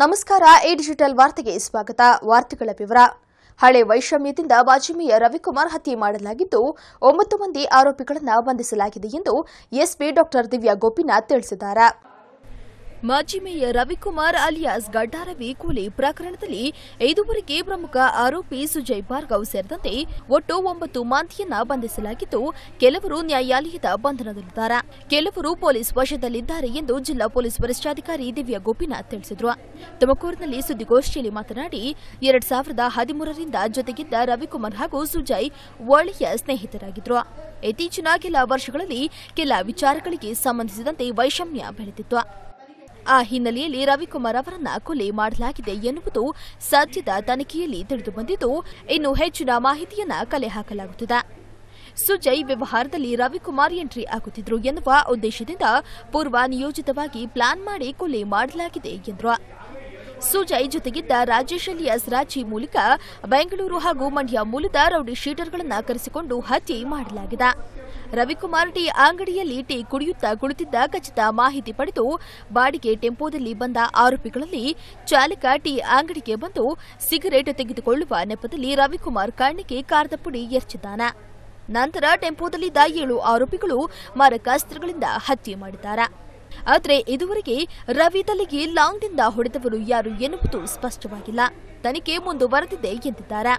ನಮಸ್ಕಾರ A digital ವಾರ್ತೆಗೆ ಸ್ವಾಗತ ವಾರ್ತೆಗಳ ವಿವರ ಹಳೆ ವೈಷಮ್ಯದಿಂದ ಮಾಜಿ ಮೇಯರ್ ರವಿಕುಮಾರ್ ಹತ್ಯೆ ಮಾಡಲಾಗಿದ್ದು ಒಂಬತ್ತು ಮಂದಿ ಆರೋಪಿಗಳನ್ನು ಬಂಧಿಸಲಾಗಿದೆ ಎಂದು ಎಸ್ಪಿ ಡಾ ದಿವ್ಯಾ ಗೋಪಿನಾಥ್ ತಿಳಿಸಿದ್ದಾರೆ ಮಾಜಿ ಮೇಯರ್ ರವಿಕುಮಾರ್ ಅಲಿಯಾಸ್ ಗಡ್ಡಾರವಿ ಕೊಲೆ ಪ್ರಕರಣದಲ್ಲಿ ಐದುವರೆಗೆ ಪ್ರಮುಖ ಆರೋಪಿ ಸುಜಯ್ ಭಾರ್ಗವ್ ಸೇರಿದಂತೆ ಒಟ್ಟು ಒಂಬತ್ತು ಮಂದಿಯನ್ನ ಬಂಧಿಸಲಾಗಿದ್ದು ಕೆಲವರು ನ್ಯಾಯಾಲಯದ ಬಂಧನದಲ್ಲಿದ್ದಾರೆ ಕೆಲವರು ಪೊಲೀಸ್ ವಶದಲ್ಲಿದ್ದಾರೆ ಎಂದು ಜಿಲ್ಲಾ ಪೊಲೀಸ್ ವರಿಷ್ಠಾಧಿಕಾರಿ ದಿವ್ಯಾ ಗೋಪಿನಾಥ್ ತಿಳಿಸಿದರು ತುಮಕೂರಿನಲ್ಲಿ ಸುದ್ದಿಗೋಷ್ಠಿಯಲ್ಲಿ ಮಾತನಾಡಿ ಎರಡ್ ಸಾವಿರದ ಹದಿಮೂರರಿಂದ ಜೊತೆಗಿದ್ದ ರವಿಕುಮಾರ್ ಹಾಗೂ ಸುಜಯ್ ಒಳ್ಳೆಯ ಸ್ನೇಹಿತರಾಗಿದ್ರು ಇತ್ತೀಚಿನ ಕೆಲ ವರ್ಷಗಳಲ್ಲಿ ಕೆಲ ವಿಚಾರಗಳಿಗೆ ಸಂಬಂಧಿಸಿದಂತೆ ವೈಷಮ್ಯ ಬೆಳೆದಿತ್ತು ಆ ಹಿನ್ನೆಲೆಯಲ್ಲಿ ರವಿಕುಮಾರ್ ಅವರನ್ನ ಕೊಲೆ ಮಾಡಲಾಗಿದೆ ಎನ್ನುವುದು ಸದ್ಯದ ತನಿಖೆಯಲ್ಲಿ ತಿಳಿದುಬಂದಿದ್ದು ಇನ್ನು ಹೆಚ್ಚಿನ ಮಾಹಿತಿಯನ್ನ ಕಲೆ ಹಾಕಲಾಗುತ್ತಿದೆ ಸುಜಯ್ ವ್ಯವಹಾರದಲ್ಲಿ ರವಿಕುಮಾರ್ ಎಂಟ್ರಿ ಆಗುತ್ತಿದ್ರು ಎನ್ನುವ ಉದ್ದೇಶದಿಂದ ಪೂರ್ವ ನಿಯೋಜಿತವಾಗಿ ಪ್ಲಾನ್ ಮಾಡಿ ಕೊಲೆ ಮಾಡಲಾಗಿದೆ ಎಂದರು ಸುಜಯ್ ಜೊತೆಗಿದ್ದ ರಾಜೇಶ್ ಅಲಿಯಾಸ್ ರಾಜಿ ಮೂಲಕ ಬೆಂಗಳೂರು ಹಾಗೂ ಮಂಡ್ಯ ಮೂಲದ ರೌಡಿ ಶೀಟರ್ಗಳನ್ನು ಕರೆಸಿಕೊಂಡು ಹತ್ಯೆ ಮಾಡಲಾಗಿದೆ ರವಿಕುಮಾರ್ ಟೀ ಅಂಗಡಿಯಲ್ಲಿ ಟೀ ಕುಡಿಯುತ್ತಾ ಕುಳಿತಿದ್ದ ಖಚಿತ ಮಾಹಿತಿ ಪಡೆದು ಬಾಡಿಗೆ ಟೆಂಪೋದಲ್ಲಿ ಬಂದ ಆರೋಪಿಗಳಲ್ಲಿ ಚಾಲಕ ಟೀ ಅಂಗಡಿಗೆ ಬಂದು ಸಿಗರೇಟ್ ತೆಗೆದುಕೊಳ್ಳುವ ನೆಪದಲ್ಲಿ ರವಿಕುಮಾರ್ ಕಣ್ಣಿಗೆ ಕಾರದ ಪುಡಿ ಎರಚಿದ್ದಾನೆ ನಂತರ ಟೆಂಪೋದಲ್ಲಿದ್ದ ಏಳು ಆರೋಪಿಗಳು ಮಾರಕಾಸ್ತ್ರಗಳಿಂದ ಹತ್ಯೆ ಮಾಡಿದ್ದಾರೆ ಆದರೆ ಇದುವರೆಗೆ ರವಿ ತಲೆಗೆ ಲಾಂಗ್ನಿಂದ ಹೊಡೆದವರು ಯಾರು ಎನ್ನುವುದು ಸ್ಪಷ್ಟವಾಗಿಲ್ಲ ತನಿಖೆ ಮುಂದುವರೆದಿದೆ ಎಂದಿದ್ದಾರೆ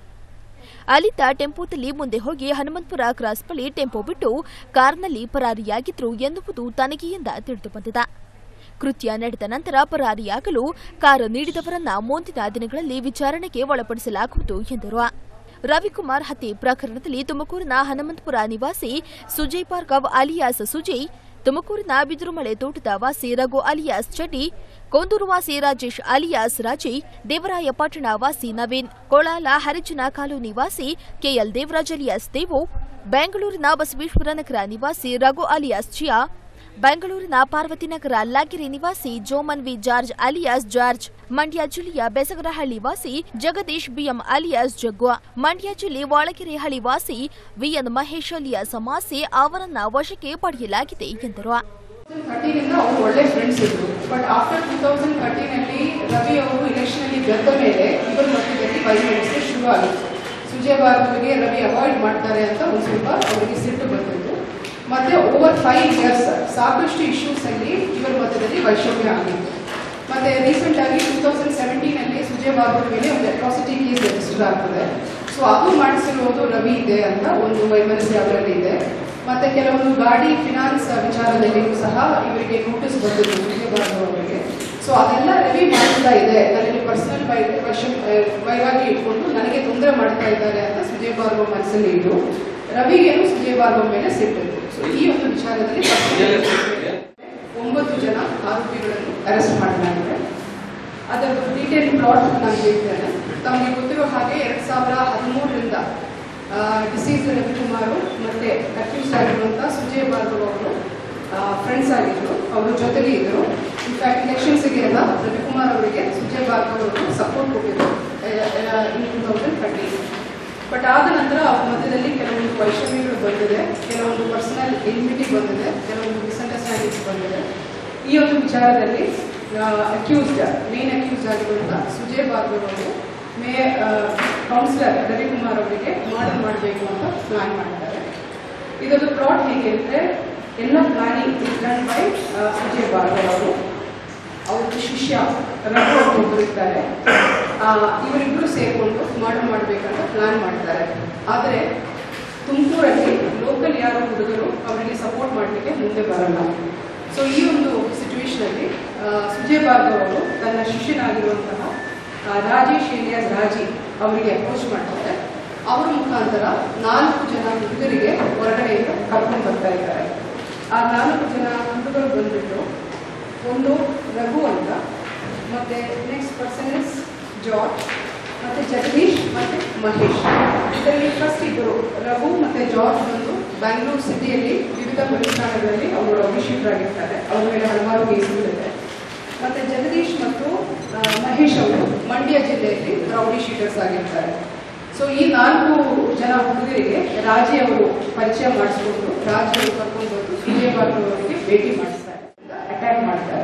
ಅಲಿತ ಟೆಂಪೋದಲ್ಲಿ ಮುಂದೆ ಹೋಗಿ ಹನುಮಂತಪುರ ಕ್ರಾಸ್ ಬಳಿ ಟೆಂಪೋ ಬಿಟ್ಟು ಕಾರ್ನಲ್ಲಿ ಪರಾರಿಯಾಗಿದ್ರು ಎನ್ನುವುದು ತನಿಖೆಯಿಂದ ತಿಳಿದುಬಂದಿದೆ ಕೃತ್ಯ ನಡೆದ ನಂತರ ಪರಾರಿಯಾಗಲು ಕಾರು ನೀಡಿದವರನ್ನ ಮುಂದಿನ ದಿನಗಳಲ್ಲಿ ವಿಚಾರಣೆಗೆ ಒಳಪಡಿಸಲಾಗುವುದು ಎಂದರು ರವಿಕುಮಾರ್ ಹತ್ಯೆ ಪ್ರಕರಣದಲ್ಲಿ ತುಮಕೂರಿನ ಹನುಮಂತಪುರ ನಿವಾಸಿ ಸುಜಯ್ ಭಾರ್ಗವ್ ಅಲಿಯಾಸ್ ಸುಜಯ್ ತುಮಕೂರಿನ ಬಿದಿರುಮಳೆ ತೋಟದ ವಾಸಿ ರಘು ಅಲಿಯಾಸ್ ಚಡ್ಡಿ ಕೊಂದೂರು ವಾಸಿ ರಾಜೇಶ್ ಅಲಿಯಾಸ್ ರಾಜಿ ದೇವರಾಯಪಟ್ಟಣ ವಾಸಿ ನವೀನ್ ಕೊಳಾಲ ಹರಿಜನ ಕಾಲೋನಿ ವಾಸಿ ಕೆಎಲ್ ದೇವರಾಜ್ ಅಲಿಯಾಸ್ ದೇವು ಬೆಂಗಳೂರಿನ ಬಸವೇಶ್ವರ ನಗರ ನಿವಾಸಿ ರಘು ಅಲಿಯಾಸ್ ಚಿಯಾ ಬೆಂಗಳೂರಿನ ಪಾರ್ವತಿನಗರ ಲಾಗಿರಿ ನಿವಾಸಿ Joman V George alias George Mandya ಜಿಲ್ಲೆಯ ಬೆಸಗರಹಳ್ಳಿ ವಾಸಿ ಜಗದೀಶ್ ಬಿಎಂ ಅಲಿಯಾಸ್ ಜಗ್ಗು ಮಂಡ್ಯ ಜಿಲ್ಲೆ ವಾಳಕೆರೆ ಹಳ್ಳಿ ವಾಸಿ ವಿಎನ್ ಮಹೇಶ್ ಅಲಿಯಾಸ್ ಮಾಸಿ ಅವರನ್ನ ವಶಕ್ಕೆ ಪಡೆಯಲಾಗಿದೆ ಎಂದರು ಥರ್ಟೀನಿಂದ ಅವರು ಒಳ್ಳೆ ಫ್ರೆಂಡ್ಸ್ ಇದ್ರು ಬಟ್ ಆಫ್ಟರ್ ಟೂ ತೌಸಂಡ್ ಥರ್ಟೀನಲ್ಲಿ ರವಿ ಅವರು ಇಲೆಕ್ಷನ್ ಅಲ್ಲಿ ಗೆದ್ದ ಮೇಲೆ ಇಬ್ಬರ ಮಧ್ಯದಲ್ಲಿ ವೈಮನಸ್ಸು ಶುರು ಆಗಿತ್ತು ಸುಜಯ್ ಭಾರತಿಗೆ ರವಿ ಅವಾಯ್ಡ್ ಮಾಡ್ತಾರೆ ಅಂತ ಒಂದು ಸ್ವಲ್ಪ ಅವರಿಗೆ ಸಿಟ್ಟು ಬಂದಿತ್ತು ಮತ್ತೆ ಓವರ್ ಫೈವ್ ಇಯರ್ಸ್ ಸಾಕಷ್ಟು ಇಶ್ಯೂಸ್ ಅಲ್ಲಿ ಇವರ ಮಧ್ಯದಲ್ಲಿ ವೈಷಮ್ಯ ಆಗಿತ್ತು ಮತ್ತೆ ರೀಸೆಂಟ್ ಆಗಿ ಟೂ ತೌಸಂಡ್ ಸೆವೆಂಟೀನ್ ಅಲ್ಲಿ ಸುಜಯ್ ಬಾಬು ಮೇಲೆ ಒಂದು ಅಟ್ರಾಸಿಟಿ ಕೇಸ್ ರಿಜಿಸ್ಟರ್ ಆಗ್ತದೆ ಸೊ ಅದು ಮಾಡಿಸಿರುವುದು ರವಿ ಇದೆ ಅಂತ ಒಂದು ವೈಮನಸ್ಸು ಅವರಲ್ಲಿ ಇದೆ ಮತ್ತೆ ಕೆಲವೊಂದು ಗಾಡಿ ಫಿನಾನ್ಸ್ ವಿಚಾರದಲ್ಲಿಯೂ ಸಹ ಇವರಿಗೆ ನೋಟಿಸ್ ಬಂದಿತ್ತು ಸುಜಯ್ ಬಾಬು ಅವರಿಗೆ ಸೊ ಅದೆಲ್ಲ ರವಿ ಮಾಡ್ತಾ ಇದೆ ನನಗೆ ಪರ್ಸನಲ್ ವೈ ವಶ- ವೈವಾಗಿ ಇಟ್ಕೊಂಡು ನನಗೆ ತೊಂದರೆ ಮಾಡ್ತಾ ಇದ್ದಾರೆ ಅಂತ ಸುಜಯ್ ಬಾಬು ಮನಸ್ಸಲ್ಲಿ ಇದ್ದು ರವಿಗೇನು ಸುಜಯ್ ಬಾಬು ಮೇಲೆ ಸಿಟ್ಟಿತ್ತು ಸೊ ಈ ಒಂದು ವಿಚಾರದಲ್ಲಿ personal ಒಂಬತ್ತು ಜನ ಆರೋಪಿಗಳನ್ನು ಅರೆಸ್ಟ್ ಮಾಡಲಾಗಿದೆ ಅದರ ಡೀಟೇಲ್ ಪ್ಲಾಟ್ ನಾನು ಹೇಳ್ತೇನೆ ತಮಗೆ ಗೊತ್ತಿರೋ ಹಾಗೆ ಎರಡ್ ಸಾವಿರ ಹದಿಮೂರರಿಂದ ಡಿಸೀಸ್ ರವಿಕುಮಾರ್ ಮತ್ತೆ ಅಕ್ಯೂಸ್ ಆಗಿರುವಂಥ ಸುಜಯ್ ಭಾರ್ಗವ್ ಅವರು ಫ್ರೆಂಡ್ಸ್ ಆಗಿದ್ರು ಅವರ ಜೊತೆಗೆ ಇದ್ರು ಇನ್ಫ್ಯಾಕ್ಟ್ ಎಲೆಕ್ಷನ್ಸ್ಗೆ ಎಲ್ಲ ರವಿಕುಮಾರ್ ಅವರಿಗೆ ಸುಜಯ್ ಭಾರ್ಗವ್ ಅವರು ಸಪೋರ್ಟ್ ಕೊಟ್ಟಿದ್ರು in two thousand thirteen but ಆದ ನಂತರ ಅವ್ರ ಮಧ್ಯದಲ್ಲಿ ಕೆಲವೊಂದು ವೈಷಮ್ಯಗಳು ಬಂದಿದೆ ಕೆಲವೊಂದು ಪರ್ಸನಲ್ ಇನ್ಮಿಟಿ ಬಂದಿದೆ ಕೆಲವೊಂದು ಮಿಸ್ಅಂಡರ್ಸ್ಟ್ಯಾಂಡಿಂಗ್ಸ್ ಬಂದಿದೆ ಈ ಒಂದು ವಿಚಾರದಲ್ಲಿ ಅಕ್ಯೂಸ್ಡ್ ಮೇನ್ ಅಕ್ಯೂಸ್ ಆಗಿರುವಂಥ ಸುಜಯ್ ಭಾರ್ಗವ್ ಅವರು ಮೇ ಕೌನ್ಸಿಲರ್ ರವಿಕುಮಾರ್ ಅವರಿಗೆ ಮಾಡಲ್ ಮಾಡಬೇಕು ಅಂತ ಪ್ಲಾನ್ ಮಾಡಿದ್ದಾರೆ ಇದೊಂದು ಪ್ಲಾಟ್ ಹೇಗೆ ಅಂದರೆ ಎಲ್ಲ planning done by Sujay Bhargav ಅವರು ಅವ್ರ ಶಿಷ್ಯ ರಘು ಅಂತ ಒಬ್ಬರು ಇರ್ತಾರೆ ಆ, ಇವರಿಬ್ರು ಸೇರಿಕೊಂಡು ಮಾಡಲ್ ಮಾಡಬೇಕಂತ ಪ್ಲಾನ್ ಮಾಡ್ತಾರೆ ಆದರೆ ತುಮಕೂರಲ್ಲಿ ಲೋಕಲ್ ಯಾರೋ ಹುಡುಗರು ಅವರಿಗೆ ಸಪೋರ್ಟ್ ಮಾಡಲಿಕ್ಕೆ ಮುಂದೆ ಬರಲ್ಲ ಸೊ ಈ ಒಂದು ಸಿಚುವೇಶನ್ ಅಲ್ಲಿ ಆ, ಸುಜಯ್ ಭಾರ್ಗವ್ ಅವರು ತನ್ನ ಶಿಷ್ಯನಾಗಿರುವಂತಹ ಆ, ರಾಜೇಶ್ ಏಲಿಯಾಸ್ ರಾಜಿ ಅವರಿಗೆ ಅಪ್ರೋಚ್ ಮಾಡ್ತಾರೆ ಅವರ ಮುಖಾಂತರ ನಾಲ್ಕು ಜನ ಹುಡುಗರಿಗೆ ಹೊರಗಡೆಯಿಂದ ಕರ್ಕೊಂಡು ಬರ್ತಾ ಇದ್ದಾರೆ ಆ ನಾಲ್ಕು ಜನ ಹುಡುಗರು ಬಂದ್ಬಿಟ್ಟು ಒಂದು ರಘು ಅಂತ ಮತ್ತೆ ನೆಕ್ಸ್ಟ್ ಪರ್ಸನ್ ಇಸ್ ಜಾರ್ಜ್ ಮತ್ತೆ ಜಗದೀಶ್ ಮತ್ತೆ ಮಹೇಶ್ ಇದರಲ್ಲಿ ಫಸ್ಟ್ ಇಬ್ಬರು ರಘು ಮತ್ತೆ ಜಾರ್ಜ್ ಬಂದು ಬ್ಯಾಂಗ್ಳೂರು ಸಿಟಿಯಲ್ಲಿ ವಿವಿಧ ಪ್ರತಿಷ್ಠಾನಗಳಲ್ಲಿ ಅವರು ಅಭಿಷೇಕರಾಗಿರ್ತಾರೆ ಅವ್ರ ಮೇಲೆ ಹಲವಾರು ಕೇಸುಗಳಿದೆ ಮತ್ತೆ ಜಗದೀಶ್ ಮತ್ತು ಆ, ಮಹೇಶ್ ಅವರು ಮಂಡ್ಯ ಜಿಲ್ಲೆಯಲ್ಲಿ ರೌಡಿ ಶೀಟರ್ಸ್ ಆಗಿರ್ತಾರೆ ಸೊ ಈ ನಾಲ್ಕು ಜನ ಹುಡುಗರಿಗೆ ರಾಜಿ ಅವರು ಪರಿಚಯ ಮಾಡಿಸ್ಕೊಂಡು ರಾಜಿ ಅವರು ಕರ್ಕೊಂಡು ಬಂದು ಸುಜಯ್ ಬಾಬು ಅವರಿಗೆ ಭೇಟಿ ಮಾಡಿಸ್ತಾರೆ ಅಟ್ಯಾಕ್ ಮಾಡ್ತಾರೆ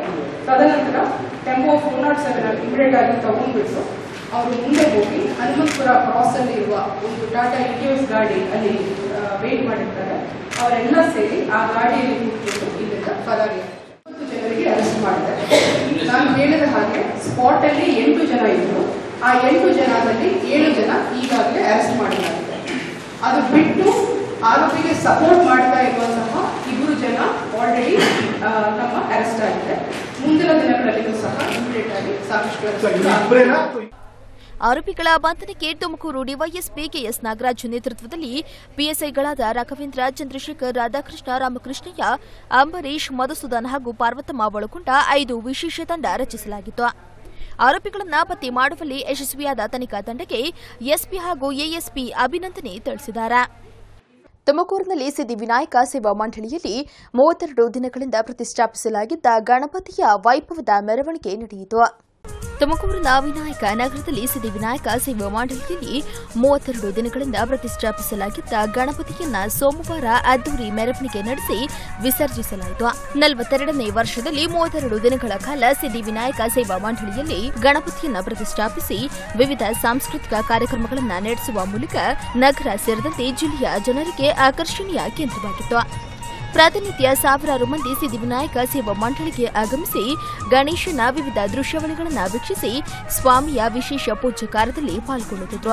ತದನಂತರ ಟೆಂಪೋ ಫೋರ್ ನಾಟ್ ಸೆವೆನ್ ಅಲ್ಲಿ ಇಮಿಡಿಯೇಟ್ ಆಗಿ ತಗೊಂಡ್ಬಿಟ್ಟು ಅವರು ಮುಂದೆ ಹೋಗಿ ಹನುಮಂತಪುರ ಕ್ರಾಸ್ ಅಲ್ಲಿ ಇರುವ ಒಂದು ಟಾಟಾ ಇಂಡಿಯೋಸ್ ಗಾಡಿ ಅಲ್ಲಿ ವೇಟ್ ಮಾಡಿರ್ತಾರೆ ಅವರೆಲ್ಲ ಸೇರಿ ಆ ಗಾಡಿಯಲ್ಲಿ ಕೂತ್ಕೊಂಡು ಇಲ್ಲಿಂದ ಪರಾರಿ ಇಪ್ಪತ್ತು ಜನರಿಗೆ ಅರೆಸ್ಟ್ ಮಾಡಿದ್ದಾರೆ ನಾನು ಹೇಳಿದ ಹಾಗೆ ಸ್ಪಾಟ್ ಅಲ್ಲಿ ಎಂಟು ಜನ ಇದ್ರು ಆ ಎಂಟು ಜನದಲ್ಲಿ ಏಳು ಜನ ಈಗಾಗಲೇ ಅರೆಸ್ಟ್ ಮಾಡಲಾಗಿದೆ ಅದು ಬಿಟ್ಟು ಆರೋಪಿಗೆ ಸಪೋರ್ಟ್ ಮಾಡ್ತಾ ಇರುವಂತಹ ಇಬ್ಬರು ಜನ ಆಲ್ರೆಡಿ ನಮ್ಮ ಅರೆಸ್ಟ್ ಆಗಿದೆ ಮುಂದಿನ ದಿನಗಳಲ್ಲಿಯೂ ಸಹ ಇಮಿಡಿಯೇಟ್ ಆಗಿ ಸಾಕಷ್ಟು arrest ಆಗ್ತಾರೆ. ಆರೋಪಿಗಳ ಬಂಧನಕ್ಕೆ ತುಮಕೂರು ಡಿವೈಎಸ್ಪಿ ಕೆಎಸ್ ನಾಗರಾಜ್ ನೇತೃತ್ವದಲ್ಲಿ ಪಿಎಸ್ಐಗಳಾದ ರಾಘವೇಂದ್ರ ಚಂದ್ರಶೇಖರ್ ರಾಧಾಕೃಷ್ಣ ರಾಮಕೃಷ್ಣಯ್ಯ ಅಂಬರೀಶ್ ಮಧುಸೂದನ್ ಹಾಗೂ ಪಾರ್ವತಮ್ಮ ಒಳಗೊಂಡ ಐದು ವಿಶೇಷ ತಂಡ ರಚಿಸಲಾಗಿತ್ತು ಆರೋಪಿಗಳನ್ನ ಪತ್ತೆ ಮಾಡುವಲ್ಲಿ ಯಶಸ್ವಿಯಾದ ತನಿಖಾ ತಂಡಕ್ಕೆ ಎಸ್ಪಿ ಹಾಗೂ ಎಎಸ್ಪಿ ಅಭಿನಂದನೆ ತಿಳಿಸಿದ್ದಾರೆ ತುಮಕೂರಿನಲ್ಲಿ ಸಿದ್ಧಿವಿನಾಯಕ ಸೇವಾ ಮಂಡಳಿಯಲ್ಲಿ ಮೂವತ್ತೆರಡು ದಿನಗಳಿಂದ ಪ್ರತಿಷ್ಠಾಪಿಸಲಾಗಿದ್ದ ಗಣಪತಿಯ ವೈಭವದ ಮೆರವಣಿಗೆ ನಡೆಯಿತು ತುಮಕೂರಿನ ವಿನಾಯಕ ನಗರದಲ್ಲಿ ಸಿದ್ಧಿವಿನಾಯಕ ಸೇವಾ ಮಂಡಳಿಯಲ್ಲಿ ಮೂವತ್ತೆರಡು ದಿನಗಳಿಂದ ಪ್ರತಿಷ್ಠಾಪಿಸಲಾಗಿದ್ದ ಗಣಪತಿಯನ್ನ ಸೋಮವಾರ ಅದ್ದೂರಿ ಮೆರವಣಿಗೆ ನಡೆಸಿ ವಿಸರ್ಜಿಸಲಾಯಿತು ನಲವತ್ತೆರಡನೇ ವರ್ಷದಲ್ಲಿ ಮೂವತ್ತೆರಡು ದಿನಗಳ ಕಾಲ ಸಿದ್ಧಿವಿನಾಯಕ ಸೇವಾ ಮಂಡಳಿಯಲ್ಲಿ ಗಣಪತಿಯನ್ನ ಪ್ರತಿಷ್ಠಾಪಿಸಿ ವಿವಿಧ ಸಾಂಸ್ಕೃತಿಕ ಕಾರ್ಯಕ್ರಮಗಳನ್ನು ನಡೆಸುವ ಮೂಲಕ ನಗರ ಸೇರಿದಂತೆ ಜಿಲ್ಲೆಯ ಜನರಿಗೆ ಆಕರ್ಷಣೀಯ ಕೇಂದ್ರವಾಗಿತ್ತು ಪ್ರತಿನಿತ್ಯ ಸಾವಿರಾರು ಮಂದಿ ಸಿದ್ಧಿವಿನಾಯಕ ಸೇವಾ ಮಂಡಳಿಗೆ ಆಗಮಿಸಿ ಗಣೇಶನ ವಿವಿಧ ದೃಶ್ಯಾವಳಿಗಳನ್ನು ವೀಕ್ಷಿಸಿ ಸ್ವಾಮಿಯ ವಿಶೇಷ ಪೂಜೆ ಕಾರ್ಯದಲ್ಲಿ ಪಾಲ್ಗೊಳ್ಳುತ್ತಿದ್ರು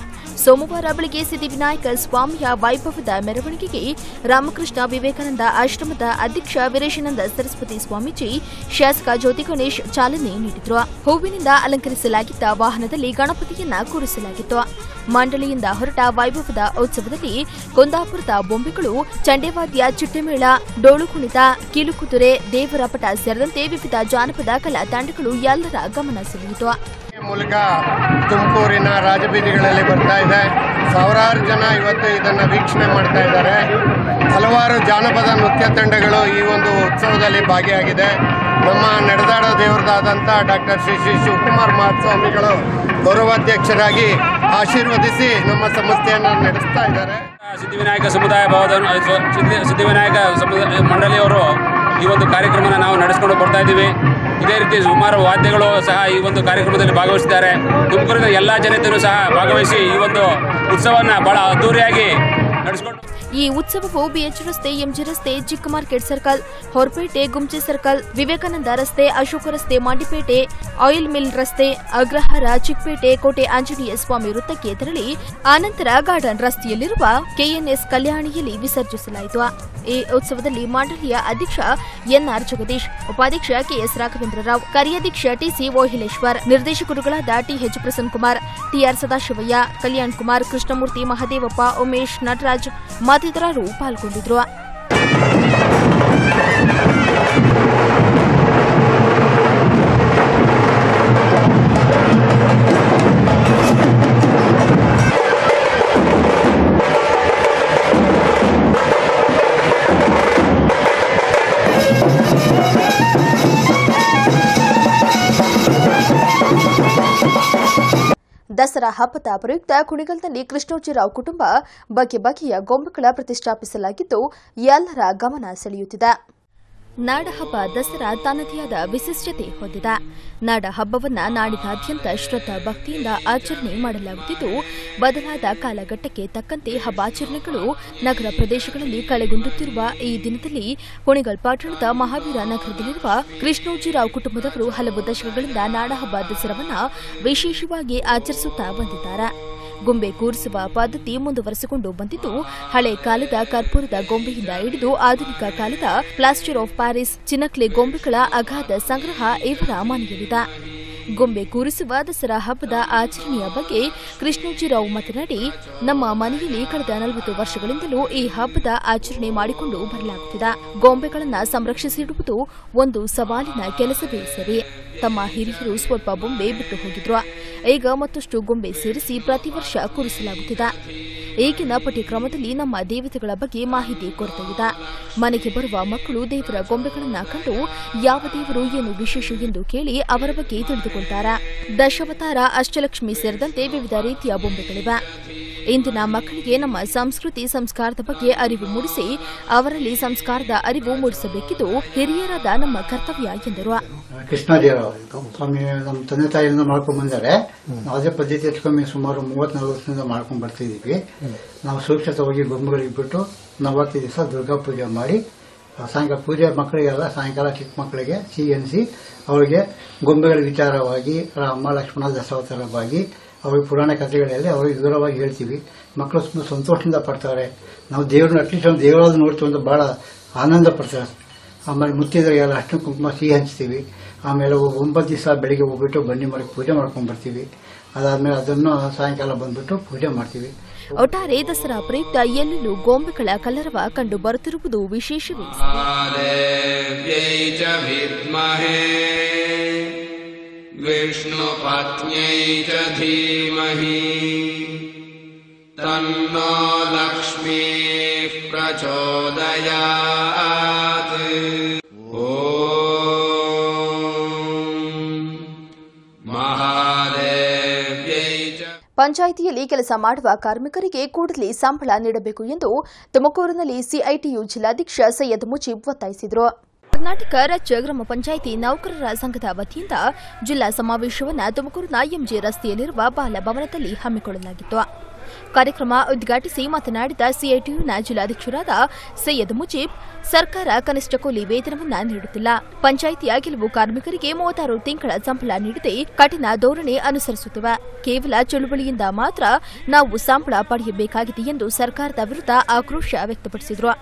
ಸೋಮವಾರ ಬೆಳಗ್ಗೆ ಸಿದ್ಧಿವಿನಾಯಕ ಸ್ವಾಮಿಯ ವೈಭವದ ಮೆರವಣಿಗೆಗೆ ರಾಮಕೃಷ್ಣ ವಿವೇಕಾನಂದ ಆಶ್ರಮದ ಅಧ್ಯಕ್ಷ ವೀರೇಶಾನಂದ ಸರಸ್ವತಿ ಸ್ವಾಮೀಜಿ ಶಾಸಕ ಜ್ಯೋತಿ ಗಣೇಶ್ ಚಾಲನೆ ನೀಡಿದ್ರು ಹೂವಿನಿಂದ ಅಲಂಕರಿಸಲಾಗಿದ್ದ ವಾಹನದಲ್ಲಿ ಗಣಪತಿಯನ್ನ ಕೂರಿಸಲಾಗಿತ್ತು ಮಂಡಳಿಯಿಂದ ಹೊರಟ ವೈಭವದ ಉತ್ಸವದಲ್ಲಿ ಕುಂದಾಪುರದ ಬೊಂಬೆಗಳು ಚಂಡೇವಾದ್ಯ ಚಿಟ್ಟೆಮೇಳ ಡೋಳು ಕುಣಿತ ಕಿಲುಕುದುರೆ ದೇವರ ಪಟ ಸೇರಿದಂತೆ ವಿವಿಧ ಜಾನಪದ ಕಲಾ ತಂಡಗಳು ಎಲ್ಲರ ಗಮನ ಸೆಳೆಯಿತು ಮೂಲಕ ತುಮಕೂರಿನ ರಾಜಬೀದಿಗಳಲ್ಲಿ ಬರ್ತಾ ಇದೆ ಸಾವಿರಾರು ಜನ ಇವತ್ತು ಇದನ್ನು ವೀಕ್ಷಣೆ ಮಾಡ್ತಾ ಇದ್ದಾರೆ ಹಲವಾರು ಜಾನಪದ ನೃತ್ಯ ತಂಡಗಳು ಈ ಒಂದು ಉತ್ಸವದಲ್ಲಿ ಭಾಗಿಯಾಗಿದೆ ನಮ್ಮ ನಡೆದಾಡೋ ದೇವರದಾದಂಥ ಡಾಕ್ಟರ್ ಶ್ರೀ ಶ್ರೀ ಶಿವಕುಮಾರ್ ಮಹಾಸ್ವಾಮಿಗಳು ಗೌರವಾಧ್ಯಕ್ಷರಾಗಿ ಆಶೀರ್ವದಿಸಿ ನಮ್ಮ ಸಂಸ್ಥೆಯನ್ನು ನಡೆಸ್ತಾ ಇದ್ದಾರೆ ಸಿದ್ಧಿವಿನಾಯಕ ಸಮುದಾಯ ಭವನ ಸಿದ್ಧಿ- ಸಿದ್ಧಿವಿನಾಯಕ ಸಮುದಾಯ ಮಂಡಳಿಯವರು ಈ ಒಂದು ಕಾರ್ಯಕ್ರಮನ ನಾವು ನಡೆಸ್ಕೊಂಡು ಬರ್ತಾ ಇದ್ದೀವಿ ಇದೇ ರೀತಿ ಸುಮಾರು ವಾದ್ಯಗಳು ಸಹ ಈ ಒಂದು ಕಾರ್ಯಕ್ರಮದಲ್ಲಿ ಭಾಗವಹಿಸಿದ್ದಾರೆ ತುಮಕೂರಿನ ಎಲ್ಲ ಜನತೆಯೂ ಸಹ ಭಾಗವಹಿಸಿ ಈ ಒಂದು ಉತ್ಸವವನ್ನು ಬಹಳ ಅದ್ದೂರಿಯಾಗಿ ನಡೆಸಿಕೊಂಡು ಈ ಉತ್ಸವವು ಬಿಎಚ್ ರಸ್ತೆ ಎಂಜಿ ರಸ್ತೆ ಚಿಕ್ಕ market circle Horapete Gunche circle Vivekananda ರಸ್ತೆ ಅಶೋಕ ರಸ್ತೆ ಮಂಡಿಪೇಟೆ ಆಯಿಲ್ ಮಿಲ್ ರಸ್ತೆ ಅಗ್ರಹಾರ ಚಿಕ್ಕಪೇಟೆ ಕೋಟೆ ಆಂಜನೇಯ ಸ್ವಾಮಿ ವೃತ್ತಕ್ಕೆ ತೆರಳಿ ಆನಂತರ ಗಾರ್ಡನ್ ರಸ್ತೆಯಲ್ಲಿರುವ ಕೆಎನ್ಎಸ್ ಕಲ್ಯಾಣಿಯಲ್ಲಿ ವಿಸರ್ಜಿಸಲಾಯಿತು ಈ ಉತ್ಸವದಲ್ಲಿ ಮಂಡಳಿಯ ಅಧ್ಯಕ್ಷ ಎನ್ಆರ್ ಜಗದೀಶ್ ಉಪಾಧ್ಯಕ್ಷ ಕೆಎಸ್ ರಾಘವೇಂದ್ರ ರಾವ್ ಕಾರ್ಯಾಧ್ಯಕ್ಷ ಟಿಸಿ ಓಹಿಲೇಶ್ವರ್ ನಿರ್ದೇಶಕರುಗಳಾದ ಟಿಎಚ್ ಪ್ರಸನ್ನ ಕುಮಾರ್ ಟಿಆರ್ ಸದಾಶಿವಯ್ಯ ಕಲ್ಯಾಣ್ ಕುಮಾರ್ ಕೃಷ್ಣಮೂರ್ತಿ ಮಹದೇವಪ್ಪ ಉಮೇಶ್ ನಟರಾಜ್ ಮತ್ತಿತರರು ಪಾಲ್ಗೊಂಡಿದ್ರು ದಸರಾ ಹಬ್ಬದ ಪ್ರಯುಕ್ತ ಕುಣಿಗಲ್ನಲ್ಲಿ ಕೃಷ್ಣೋಜಿರಾವ್ ಕುಟುಂಬ ಬಗೆ ಬಗೆಯ ಗೊಂಬೆಗಳ ಪ್ರತಿಷ್ಠಾಪಿಸಲಾಗಿದ್ದು ಎಲ್ಲರ ಗಮನ ಸೆಳೆಯುತ್ತಿದೆ ನಾಡಹಬ್ಬ ದಸರಾ ತನ್ನದೇ ಆದ ವಿಶಿಷ್ಟತೆ ಹೊಂದಿದೆ ನಾಡ ಹಬ್ಬವನ್ನ ನಾಡಿನಾದ್ಯಂತ ಶ್ರದ್ಧಾ ಭಕ್ತಿಯಿಂದ ಆಚರಣೆ ಮಾಡಲಾಗುತ್ತಿದ್ದು ಬದಲಾದ ಕಾಲಘಟ್ಟಕ್ಕೆ ತಕ್ಕಂತೆ ಹಬ್ಬಾಚರಣೆಗಳು ನಗರ ಪ್ರದೇಶಗಳಲ್ಲಿ ಕಳೆಗುಂದುತ್ತಿರುವ ಈ ದಿನದಲ್ಲಿ ಕುಣಿಗಲ್ ಪಟ್ಟಣದ ಮಹಾವೀರ ನಗರದಲ್ಲಿರುವ ಕೃಷ್ಣೋಜಿರಾವ್ ಕುಟುಂಬದವರು ಹಲವು ದಶಕಗಳಿಂದ ನಾಡಹಬ್ಬ ದಸರಾವನ್ನ ವಿಶೇಷವಾಗಿ ಆಚರಿಸುತ್ತಾ ಬಂದಿದ್ದಾರೆ ಗೊಂಬೆ ಕೂರಿಸುವ ಪದ್ಧತಿ ಮುಂದುವರೆಸಿಕೊಂಡು ಬಂದಿದ್ದು ಹಳೆ ಕಾಲದ ಕರ್ಪೂರದ ಗೊಂಬೆಯಿಂದ ಹಿಡಿದು ಆಧುನಿಕ ಕಾಲದ ಪ್ಲಾಸ್ಟರ್ ಆಫ್ ಪ್ಯಾರಿಸ್ ಚಿನ್ನಕ್ಲೆ ಗೊಂಬೆಗಳ ಅಗಾಧ ಸಂಗ್ರಹ ಇವರ ಮನೆಯಲ್ಲಿದೆ ಗೊಂಬೆ ಕೂರಿಸುವ ದಸರಾ ಹಬ್ಬದ ಆಚರಣೆಯ ಬಗ್ಗೆ ಕೃಷ್ಣೋಜಿರಾವ್ ಮಾತನಾಡಿ ನಮ್ಮ ಮನೆಯಲ್ಲಿ ಕಳೆದ ನಲವತ್ತು ವರ್ಷಗಳಿಂದಲೂ ಈ ಹಬ್ಬದ ಆಚರಣೆ ಮಾಡಿಕೊಂಡು ಬರಲಾಗುತ್ತಿದೆ ಗೊಂಬೆಗಳನ್ನು ಸಂರಕ್ಷಿಸಿಡುವುದು ಒಂದು ಸವಾಲಿನ ಕೆಲಸವೇ ಸರಿ ತಮ್ಮ ಹಿರಿಯರು ಸ್ವಲ್ಪ ಬೊಂಬೆ ಬಿಟ್ಟು ಹೋಗಿದ್ರು ಈಗ ಮತ್ತಷ್ಟು ಗೊಂಬೆ ಸೇರಿಸಿ ಪ್ರತಿ ವರ್ಷ ಕೂರಿಸಲಾಗುತ್ತಿದೆ ಈಗಿನ ಪಠ್ಯಕ್ರಮದಲ್ಲಿ ನಮ್ಮ ದೇವತೆಗಳ ಬಗ್ಗೆ ಮಾಹಿತಿ ಕೊರತೆ ಇದೆ ಮನೆಗೆ ಬರುವ ಮಕ್ಕಳು ದೇವರ ಗೊಂಬೆಗಳನ್ನ ಕಂಡು ಯಾವ ದೇವರು ಏನು ವಿಶೇಷ ಎಂದು ಕೇಳಿ ಅವರ ಬಗ್ಗೆ ತಿಳಿದುಕೊಳ್ತಾರೆ ದಶಾವತಾರ ಅಷ್ಟಲಕ್ಷ್ಮಿ ಸೇರಿದಂತೆ ವಿವಿಧ ರೀತಿಯ ಬೊಂಬೆಗಳಿವೆ ಇಂದಿನ ಮಕ್ಕಳಿಗೆ ನಮ್ಮ ಸಂಸ್ಕೃತಿ ಸಂಸ್ಕಾರದ ಬಗ್ಗೆ ಅರಿವು ಮೂಡಿಸಿ ಅವರಲ್ಲಿ ಸಂಸ್ಕಾರದ ಅರಿವು ಮೂಡಿಸಬೇಕಿದ್ದು ಹಿರಿಯರಾದ ನಮ್ಮ ಕರ್ತವ್ಯ ಎಂದರು ಕೃಷ್ಣಾಜಿಯವರು ಸ್ವಾಮಿ ನಮ್ಮ ತಂದೆ ತಾಯಿಯಿಂದ ಮಾಡ್ಕೊಂಡ್ ಬಂದರೆ ನಾವು ಅದೇ ಪದ್ಧತಿ ಎತ್ಕೊಂಡ್ವಿ ಸುಮಾರು ಮೂವತ್ತ್ ನಲ್ವತ್ತು ವರ್ಷದಿಂದ ಮಾಡ್ಕೊಂಡ್ ಬರ್ತಿದೀವಿ ನಾವು ಸುರಕ್ಷಿತವಾಗಿ ಗೊಂಬೆಗಳಿಗೆ ಬಿಟ್ಟು ನವತ್ತು ದಿವಸ ದುರ್ಗಾ ಪೂಜೆ ಮಾಡಿ ಆ, ಸಾಯಂಕಾಲ ಪೂಜೆ ಮಕ್ಕಳಿಗೆಲ್ಲ ಸಾಯಂಕಾಲ ಚಿಕ್ಕ ಮಕ್ಕಳಿಗೆ ಸಿಹಿ ಎನಿಸಿ ಅವರಿಗೆ ಗೊಂಬೆಗಳ ವಿಚಾರವಾಗಿ ರಾಮ ಲಕ್ಷ್ಮಣ ದಶಾವತಾರವಾಗಿ ಅವ್ರಿಗೆ ಪುರಾಣ ಕಥೆಗಳಲ್ಲಿ ಅವ್ರಿಗೆ ವಿವರವಾಗಿ ಹೇಳ್ತೀವಿ ಮಕ್ಕಳು ತುಂಬ ಸಂತೋಷದಿಂದ ಪಡ್ತಾರೆ ನಾವು ದೇವ್ರನ್ನ ಅಟ್ಲೀಸ್ಟ್ ಒಂದು ದೇವರಾದ್ರು ನೋಡ್ತೀವಿ ಅಂತ ಬಹಳ ಆನಂದ ಪಡ್ತಾರೆ ಆಮೇಲೆ ಮುತ್ತಿದ್ರಿಗೆಲ್ಲ ಅಷ್ಟು ಕುಂಕುಮ ಸಿಹಿ ಹಂಚ್ತೀವಿ ಆಮೇಲೆ ಒ- ಒಂಬತ್ತು ದಿವಸ ಬೆಳಿಗ್ಗೆ ಹೋಗ್ಬಿಟ್ಟು ಬನ್ನಿ ಮರಕ್ಕೆ ಪೂಜೆ ಮಾಡ್ಕೊಂಡ್ ಬರ್ತೀವಿ ಅದಾದ್ಮೇಲೆ ಅದನ್ನು ಸಾಯಂಕಾಲ ಬಂದ್ಬಿಟ್ಟು ಪೂಜೆ ಮಾಡ್ತೀವಿ ಒಟ್ಟಾರೆ ದಸರಾ ಪ್ರಯುಕ್ತ ಎಲ್ಲೆಲ್ಲೂ ಗೊಂಬೆಗಳ ಕಲರವ ಕಂಡು ಬರುತ್ತಿರುವುದು ವಿಶೇಷವೇ देव्यै च विद्महे विष्णुपत्न्यै च धीमहि तन्नो लक्ष्मीः प्रचोदयात् ॐ महादेव्यै च ಪಂಚಾಯಿತಿಯಲ್ಲಿ ಕೆಲಸ ಮಾಡುವ ಕಾರ್ಮಿಕರಿಗೆ ಕೂಡಲೇ ಸಂಬಳ ನೀಡಬೇಕು ಎಂದು ತುಮಕೂರಿನಲ್ಲಿ ಸಿಐಟಿಯು ಜಿಲ್ಲಾಧ್ಯಕ್ಷ ಸೈಯದ್ ಮುಜೀಬ್ ಒತ್ತಾಯಿಸಿದರು ಕರ್ನಾಟಕ ರಾಜ್ಯ ಗ್ರಾಮ ಪಂಚಾಯಿತಿ ನೌಕರರ ಸಂಘದ ವತಿಯಿಂದ ಜಿಲ್ಲಾ ಸಮಾವೇಶವನ್ನು ತುಮಕೂರಿನ ಎಂಜಿ ರಸ್ತೆಯಲ್ಲಿರುವ ಬಾಲಭವನದಲ್ಲಿ ಹಮ್ಮಿಕೊಳ್ಳಲಾಗಿತ್ತು ಕಾರ್ಯಕ್ರಮ ಉದ್ಘಾಟಿಸಿ ಮಾತನಾಡಿದ ಸಿಐಟಿಯುನ ಜಿಲ್ಲಾಧ್ಯಕ್ಷರಾದ ಸೈಯದ್ ಮುಜೀಬ್ ಸರ್ಕಾರ ಕನಿಷ್ಠ ಕೂಲಿ ವೇತನವನ್ನ ನೀಡುತ್ತಿಲ್ಲ ಪಂಚಾಯಿತಿಯ ಕೆಲವು ಕಾರ್ಮಿಕರಿಗೆ ಮೂವತ್ತಾರು ತಿಂಗಳ ಸಂಬಳ ನೀಡದೆ ಕಠಿಣ ಧೋರಣೆ ಅನುಸರಿಸುತ್ತಿವೆ ಕೇವಲ ಚಳುವಳಿಯಿಂದ ಮಾತ್ರ ನಾವು ಸಂಬಳ ಪಡೆಯಬೇಕಾಗಿದೆ ಎಂದು ಸರ್ಕಾರದ ವಿರುದ್ಧ ಆಕ್ರೋಶ ವ್ಯಕ್ತಪಡಿಸಿದರು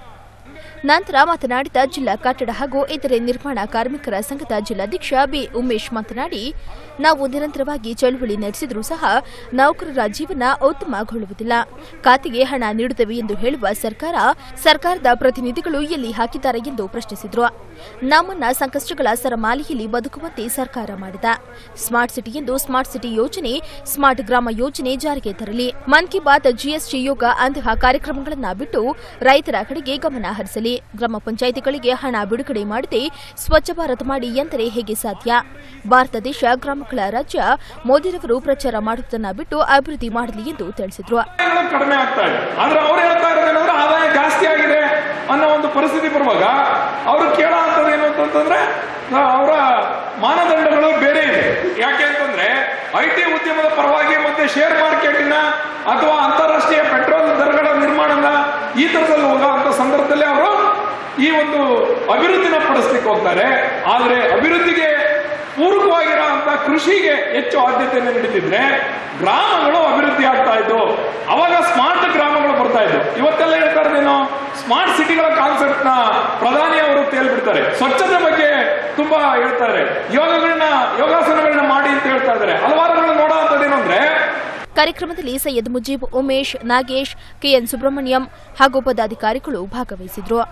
ನಂತರ ಮಾತನಾಡಿದ ಜಿಲ್ಲಾ ಕಟ್ಟಡ ಹಾಗೂ ಇತರೆ ನಿರ್ಮಾಣ ಕಾರ್ಮಿಕರ ಸಂಘದ ಜಿಲ್ಲಾಧ್ಯಕ್ಷ ಬಿ ಉಮೇಶ್ ಮಾತನಾಡಿ ನಾವು ನಿರಂತರವಾಗಿ ಚಳುವಳಿ ನಡೆಸಿದರೂ ಸಹ ನೌಕರರ ಜೀವನ ಉತ್ತಮಗೊಳ್ಳುವುದಿಲ್ಲ ಖಾತೆಗೆ ಹಣ ನೀಡುತ್ತೇವೆ ಎಂದು ಹೇಳುವ ಸರ್ಕಾರ ಸರ್ಕಾರದ ಪ್ರತಿನಿಧಿಗಳು ಎಲ್ಲಿ ಹಾಕಿದ್ದಾರೆ ಎಂದು ಪ್ರಶ್ನಿಸಿದರು ನಮ್ಮನ್ನ ಸಂಕಷ್ಟಗಳ ಸರಮಾಲೆಯಲ್ಲಿ ಬದುಕುವಂತೆ ಸರ್ಕಾರ ಮಾಡಿದ ಸ್ಮಾರ್ಟ್ ಸಿಟಿ ಎಂದು ಸ್ಮಾರ್ಟ್ ಸಿಟಿ ಯೋಜನೆ ಸ್ಮಾರ್ಟ್ ಗ್ರಾಮ ಯೋಜನೆ ಜಾರಿಗೆ ತರಲಿ ಮನ್ ಕಿ ಬಾತ್ ಜಿಎಸ್ಟಿ ಯೋಗ ಅಂತಹ ಕಾರ್ಯಕ್ರಮಗಳನ್ನು ಬಿಟ್ಟು ರೈತರ ಕಡೆಗೆ ಗಮನ ಹರಿಸಲಿ ಗ್ರಾಮ ಪಂಚಾಯಿತಿಗಳಿಗೆ ಹಣ ಬಿಡುಗಡೆ ಮಾಡದೆ ಸ್ವಚ್ಛ ಭಾರತ್ ಮಾಡಿ ಎಂದರೆ ಹೇಗೆ ಸಾಧ್ಯ ಭಾರತ ದೇಶ ಗ್ರಾಮಗಳ ರಾಜ್ಯ ಮೋದಿರವರು ಪ್ರಚಾರ ಮಾಡುವುದನ್ನ ಬಿಟ್ಟು ಅಭಿವೃದ್ಧಿ ಮಾಡಲಿ ಎಂದು ತಿಳಿಸಿದರು ಆದಾಯಗಳು ಕಡಿಮೆ ಆಗ್ತಾ ಇದೆ ಆದ್ರೆ ಅವ್ರು ಹೇಳ್ತಾ ಇರೋದೇನಂದ್ರೆ ಆದಾಯ ಜಾಸ್ತಿ ಆಗಿದೆ ಅನ್ನೋ ಒಂದು ಪರಿಸ್ಥಿತಿ ಬರುವಾಗ ಅವರು ಕೇಳೋ ಅಂಥದ್ದು ಏನು ಅಂತಂತಂದ್ರೆ ಅವರ ಮಾನದಂಡಗಳು ಬೇರೆ ಇದೆ ಯಾಕೆ ಅಂತಂದ್ರೆ ಐ ಟಿ ಉದ್ಯಮದ ಪರವಾಗಿ ಮತ್ತೆ ಶೇರ್ ಮಾರ್ಕೆಟಿನ ಅಥವಾ ಅಂತಾರಾಷ್ಟ್ರೀಯ ಪೆಟ್ರೋಲ್ ದರಗಳ ನಿರ್ಮಾಣದ ಈ ತರದಲ್ಲಿ ಹೋಗುವಂತ ಸಂದರ್ಭದಲ್ಲಿ ಅವರು ಈ ಒಂದು ಅಭಿವೃದ್ಧಿನ ಪಡಿಸ್ಲಿಕ್ಕೆ ಹೋಗ್ತಾರೆ ಆದ್ರೆ ಅಭಿವೃದ್ಧಿಗೆ ಪೂರಕವಾಗಿರುವಂತ ಕೃಷಿಗೆ ಹೆಚ್ಚು ಆದ್ಯತೆಯನ್ನು ನೀಡುತ್ತಿದ್ರೆ ಗ್ರಾಮಗಳು ಅಭಿವೃದ್ಧಿ ಆಗ್ತಾ ಇದ್ವು ಅವಾಗ ಸ್ಮಾರ್ಟ್ ಗ್ರಾಮಗಳು ಬರ್ತಾ ಇದ್ವು ಇವತ್ತೆಲ್ಲ ಹೇಳ್ತಾ ಇರೋದೇನು ಸ್ಮಾರ್ಟ್ ಸಿಟಿಗಳ ಕಾನ್ಸೆಪ್ಟ್ ನ ಪ್ರಧಾನಿ ಅವರು ತೇಲ್ಬಿಡ್ತಾರೆ ಸ್ವಚ್ಛತೆ ಬಗ್ಗೆ ತುಂಬಾ ಹೇಳ್ತಾರೆ ಯೋಗಗಳನ್ನ ಯೋಗಾಸನಗಳನ್ನ ಮಾಡಿ ಅಂತ ಹೇಳ್ತಾ ಇದ್ದಾರೆ ಹಲವಾರುಗಳನ್ನ ನೋಡೋ ಅಂಥದ್ದೇನು ಅಂದ್ರೆ ಕಾರ್ಯಕ್ರಮದಲ್ಲಿ ಸೈಯದ್ ಮುಜೀಬ್ ಉಮೇಶ್ ನಾಗೇಶ್ ಕೆಎನ್ ಸುಬ್ರಹ್ಮಣ್ಯಂ ಹಾಗೂ ಪದಾಧಿಕಾರಿಗಳು ಭಾಗವಹಿಸಿದ್ರು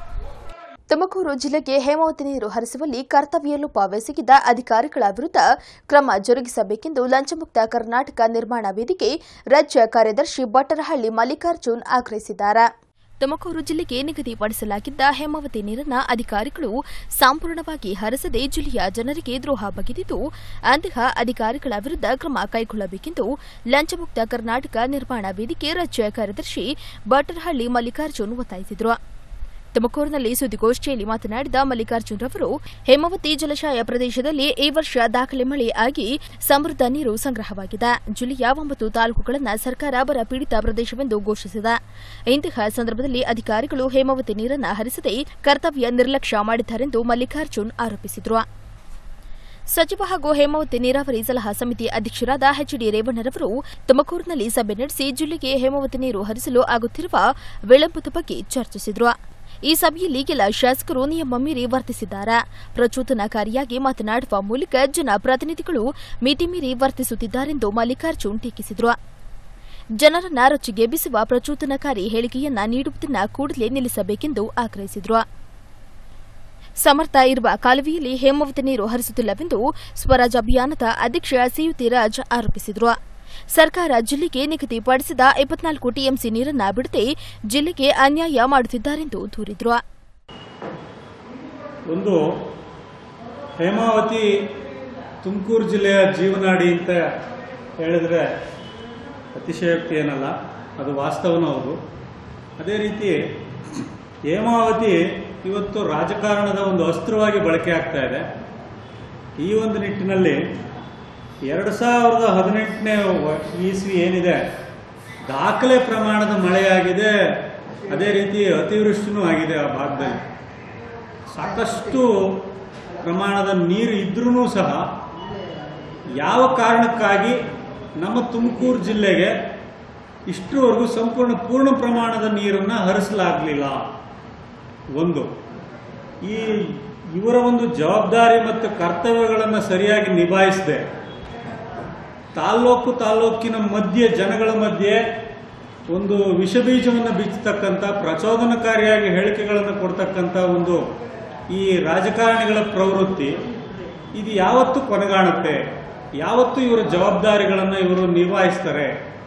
ತುಮಕೂರು ಜಿಲ್ಲೆಗೆ ಹೇಮಾವತಿ ನೀರು ಹರಿಸುವಲ್ಲಿ ಕರ್ತವ್ಯ ಲೋಪವೆಸಗಿದ ಅಧಿಕಾರಿಗಳ ವಿರುದ್ಧ ಕ್ರಮ ಜರುಗಿಸಬೇಕೆಂದು ಲಂಚಮುಕ್ತ ಕರ್ನಾಟಕ ನಿರ್ಮಾಣ ವೇದಿಕೆ ರಾಜ್ಯ ಕಾರ್ಯದರ್ಶಿ ಬಟ್ಟರಹಳ್ಳಿ ಮಲ್ಲಿಕಾರ್ಜುನ್ ಆಗ್ರಹಿಸಿದ್ದಾರೆ ತುಮಕೂರು ಜಿಲ್ಲೆಗೆ ನಿಗದಿಪಡಿಸಲಾಗಿದ್ದ ಹೇಮಾವತಿ ನೀರನ್ನ ಅಧಿಕಾರಿಗಳು ಸಂಪೂರ್ಣವಾಗಿ ಹರಿಸದೆ ಜಿಲ್ಲೆಯ ಜನರಿಗೆ ದ್ರೋಹ ಬಗೆದಿದ್ದು ಅಂತಹ ಅಧಿಕಾರಿಗಳ ವಿರುದ್ಧ ಕ್ರಮ ಕೈಗೊಳ್ಳಬೇಕೆಂದು ಲಂಚಮುಕ್ತ ಕರ್ನಾಟಕ ನಿರ್ಮಾಣ ವೇದಿಕೆ ರಾಜ್ಯ ಕಾರ್ಯದರ್ಶಿ ಬಟ್ಟರಹಳ್ಳಿ ಮಲ್ಲಿಕಾರ್ಜುನ್ ಒತ್ತಾಯಿಸಿದರು ತುಮಕೂರಿನಲ್ಲಿ ಸುದ್ದಿಗೋಷ್ಠಿಯಲ್ಲಿ ಮಾತನಾಡಿದ ಮಲ್ಲಿಕಾರ್ಜುನ್ ರವರು ಹೇಮಾವತಿ ಜಲಾಶಯ ಪ್ರದೇಶದಲ್ಲಿ ಈ ವರ್ಷ ದಾಖಲೆ ಮಳೆ ಆಗಿ ಸಮೃದ್ಧ ನೀರು ಸಂಗ್ರಹವಾಗಿದೆ ಜಿಲ್ಲೆಯ ಒಂಬತ್ತು ತಾಲೂಕುಗಳನ್ನು ಸರ್ಕಾರ ಬರ ಪೀಡಿತ ಪ್ರದೇಶವೆಂದು ಘೋಷಿಸಿದೆ ಇಂತಹ ಸಂದರ್ಭದಲ್ಲಿ ಅಧಿಕಾರಿಗಳು ಹೇಮಾವತಿ ನೀರನ್ನು ಹರಿಸದೆ ಕರ್ತವ್ಯ ನಿರ್ಲಕ್ಷ್ಯ ಮಾಡಿದ್ದಾರೆಂದು ಮಲ್ಲಿಕಾರ್ಜುನ್ ಆರೋಪಿಸಿದರು ಸಚಿವ ಹಾಗೂ ಹೇಮಾವತಿ ನೀರಾವರಿ ಸಲಹಾ ಸಮಿತಿ ಅಧ್ಯಕ್ಷರಾದ ಎಚ್ಡಿ ರೇವಣ್ಣರವರು ತುಮಕೂರಿನಲ್ಲಿ ಸಭೆ ನಡೆಸಿ ಜಿಲ್ಲೆಗೆ ಹೇಮಾವತಿ ನೀರು ಹರಿಸಲು ಆಗುತ್ತಿರುವ ವಿಳಂಬದ ಬಗ್ಗೆ ಚರ್ಚಿಸಿದರು ಈ ಸಭೆಯಲ್ಲಿ ಕೆಲ ಶಾಸಕರು ನಿಯಮ ಮೀರಿ ವರ್ತಿಸಿದ್ದಾರೆ ಪ್ರಚೋದನಾಕಾರಿಯಾಗಿ ಮಾತನಾಡುವ ಮೂಲಕ ಜನಪ್ರತಿನಿಧಿಗಳು ಮಿತಿ ಮೀರಿ ವರ್ತಿಸುತ್ತಿದ್ದಾರೆಂದು ಮಲ್ಲಿಕಾರ್ಜುನ್ ಟೀಕಿಸಿದರು ಜನರನ್ನ ರೊಚ್ಚಿಗೆಬ್ಬಿಸುವ ಪ್ರಚೋದನಕಾರಿ ಹೇಳಿಕೆಯನ್ನ ನೀಡುವುದನ್ನು ಕೂಡಲೇ ನಿಲ್ಲಿಸಬೇಕೆಂದು ಆಗ್ರಹಿಸಿದರು ಸಮರ್ಥ ಇರುವ ಕಾಲುವೆಯಲ್ಲಿ ಹೇಮಾವತಿ ನೀರು ಹರಿಸುತ್ತಿಲ್ಲವೆಂದು ಸ್ವರಾಜ್ ಅಭಿಯಾನದ ಅಧ್ಯಕ್ಷ ಸಿಯುತಿ ರಾಜ್ ಆರೋಪಿಸಿದರು ಸರ್ಕಾರ ಜಿಲ್ಲೆಗೆ ನಿಗದಿಪಡಿಸಿದ ಇಪ್ಪತ್ನಾಲ್ಕು ಟಿಎಂಸಿ ನೀರನ್ನ ಬಿಡದೆ ಜಿಲ್ಲೆಗೆ ಅನ್ಯಾಯ ಮಾಡುತ್ತಿದ್ದಾರೆಂದು ದೂರಿದರು ಒಂದು ಹೇಮಾವತಿ ತುಮಕೂರು ಜಿಲ್ಲೆಯ ಜೀವನಾಡಿ ಅಂತ ಹೇಳಿದ್ರೆ ಅತಿಶಯೋಕ್ತಿ ಏನಲ್ಲ ಅದು ವಾಸ್ತವನೂ ಹೌದು ಅದೇ ರೀತಿ ಹೇಮಾವತಿ ಇವತ್ತು ರಾಜಕಾರಣದ ಒಂದು ಅಸ್ತ್ರವಾಗಿ ಬಳಕೆ ಆಗ್ತಾ ಇದೆ ಈ ಒಂದು ನಿಟ್ಟಿನಲ್ಲಿ ಎರಡು ಸಾವಿರದ ಹದಿನೆಂಟನೇ ಇಸ್ವಿ ಏನಿದೆ ದಾಖಲೆ ಪ್ರಮಾಣದ ಮಳೆಯಾಗಿದೆ ಅದೇ ರೀತಿ ಅತಿವೃಷ್ಟಿನೂ ಆಗಿದೆ ಆ ಭಾಗದಲ್ಲಿ ಸಾಕಷ್ಟು ಪ್ರಮಾಣದ ನೀರು ಇದ್ರೂ ಸಹ ಯಾವ ಕಾರಣಕ್ಕಾಗಿ ನಮ್ಮ ತುಮಕೂರು ಜಿಲ್ಲೆಗೆ ಇಷ್ಟರವರೆಗೂ ಸಂಪೂರ್ಣ ಪೂರ್ಣ ಪ್ರಮಾಣದ ನೀರನ್ನು ಹರಿಸಲಾಗಲಿಲ್ಲ ಒಂದು ಈ ಇವರ ಒಂದು ಜವಾಬ್ದಾರಿ ಮತ್ತು ಕರ್ತವ್ಯಗಳನ್ನು ಸರಿಯಾಗಿ ನಿಭಾಯಿಸದೆ ತಾಲ್ಲೂಕು ತಾಲ್ಲೂಕಿನ ಮಧ್ಯೆ ಜನಗಳ ಮಧ್ಯೆ ಒಂದು ವಿಷಬೀಜವನ್ನು ಬಿಚ್ಚತಕ್ಕಂಥ ಪ್ರಚೋದನಕಾರಿಯಾಗಿ ಹೇಳಿಕೆಗಳನ್ನು ಕೊಡ್ತಕ್ಕಂಥ ಒಂದು ಈ ರಾಜಕಾರಣಿಗಳ ಪ್ರವೃತ್ತಿ ಇದು ಯಾವತ್ತು ಕೊನೆಗಾಣುತ್ತೆ ಯಾವತ್ತು ಇವರ ಜವಾಬ್ದಾರಿಗಳನ್ನು ಇವರು ನಿರ್ವಹಿಸ್ತಾರೆ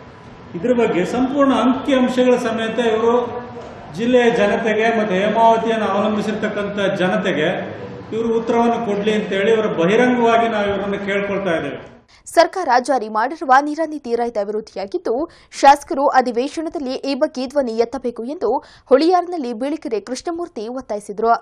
ಇದ್ರ ಬಗ್ಗೆ ಸಂಪೂರ್ಣ ಅಂಕಿ ಅಂಶಗಳ ಸಮೇತ ಇವರು ಜಿಲ್ಲೆಯ ಜನತೆಗೆ ಮತ್ತು ಹೇಮಾವತಿಯನ್ನು ಅವಲಂಬಿಸಿರ್ತಕ್ಕಂಥ ಜನತೆಗೆ ಇವರು ಉತ್ತರವನ್ನು ಕೊಡಲಿ ಅಂತೇಳಿ ಇವರು ಬಹಿರಂಗವಾಗಿ ನಾವು ಇವರನ್ನು ಕೇಳ್ಕೊಳ್ತಾ ಇದ್ದೇವೆ ಸರ್ಕಾರ ಜಾರಿ ಮಾಡಿರುವ ನೀರ ನೀತಿ ರೈತ ವಿರೋಧಿಯಾಗಿದ್ದು ಶಾಸಕರು ಅಧಿವೇಶನದಲ್ಲಿ ಈ ಬಗ್ಗೆ ಧ್ವನಿ ಎತ್ತಬೇಕು ಎಂದು ಹುಳಿಯಾರಿನಲ್ಲಿ ಬೀಳಿಕೆರೆ ಕೃಷ್ಣಮೂರ್ತಿ ಒತ್ತಾಯಿಸಿದರು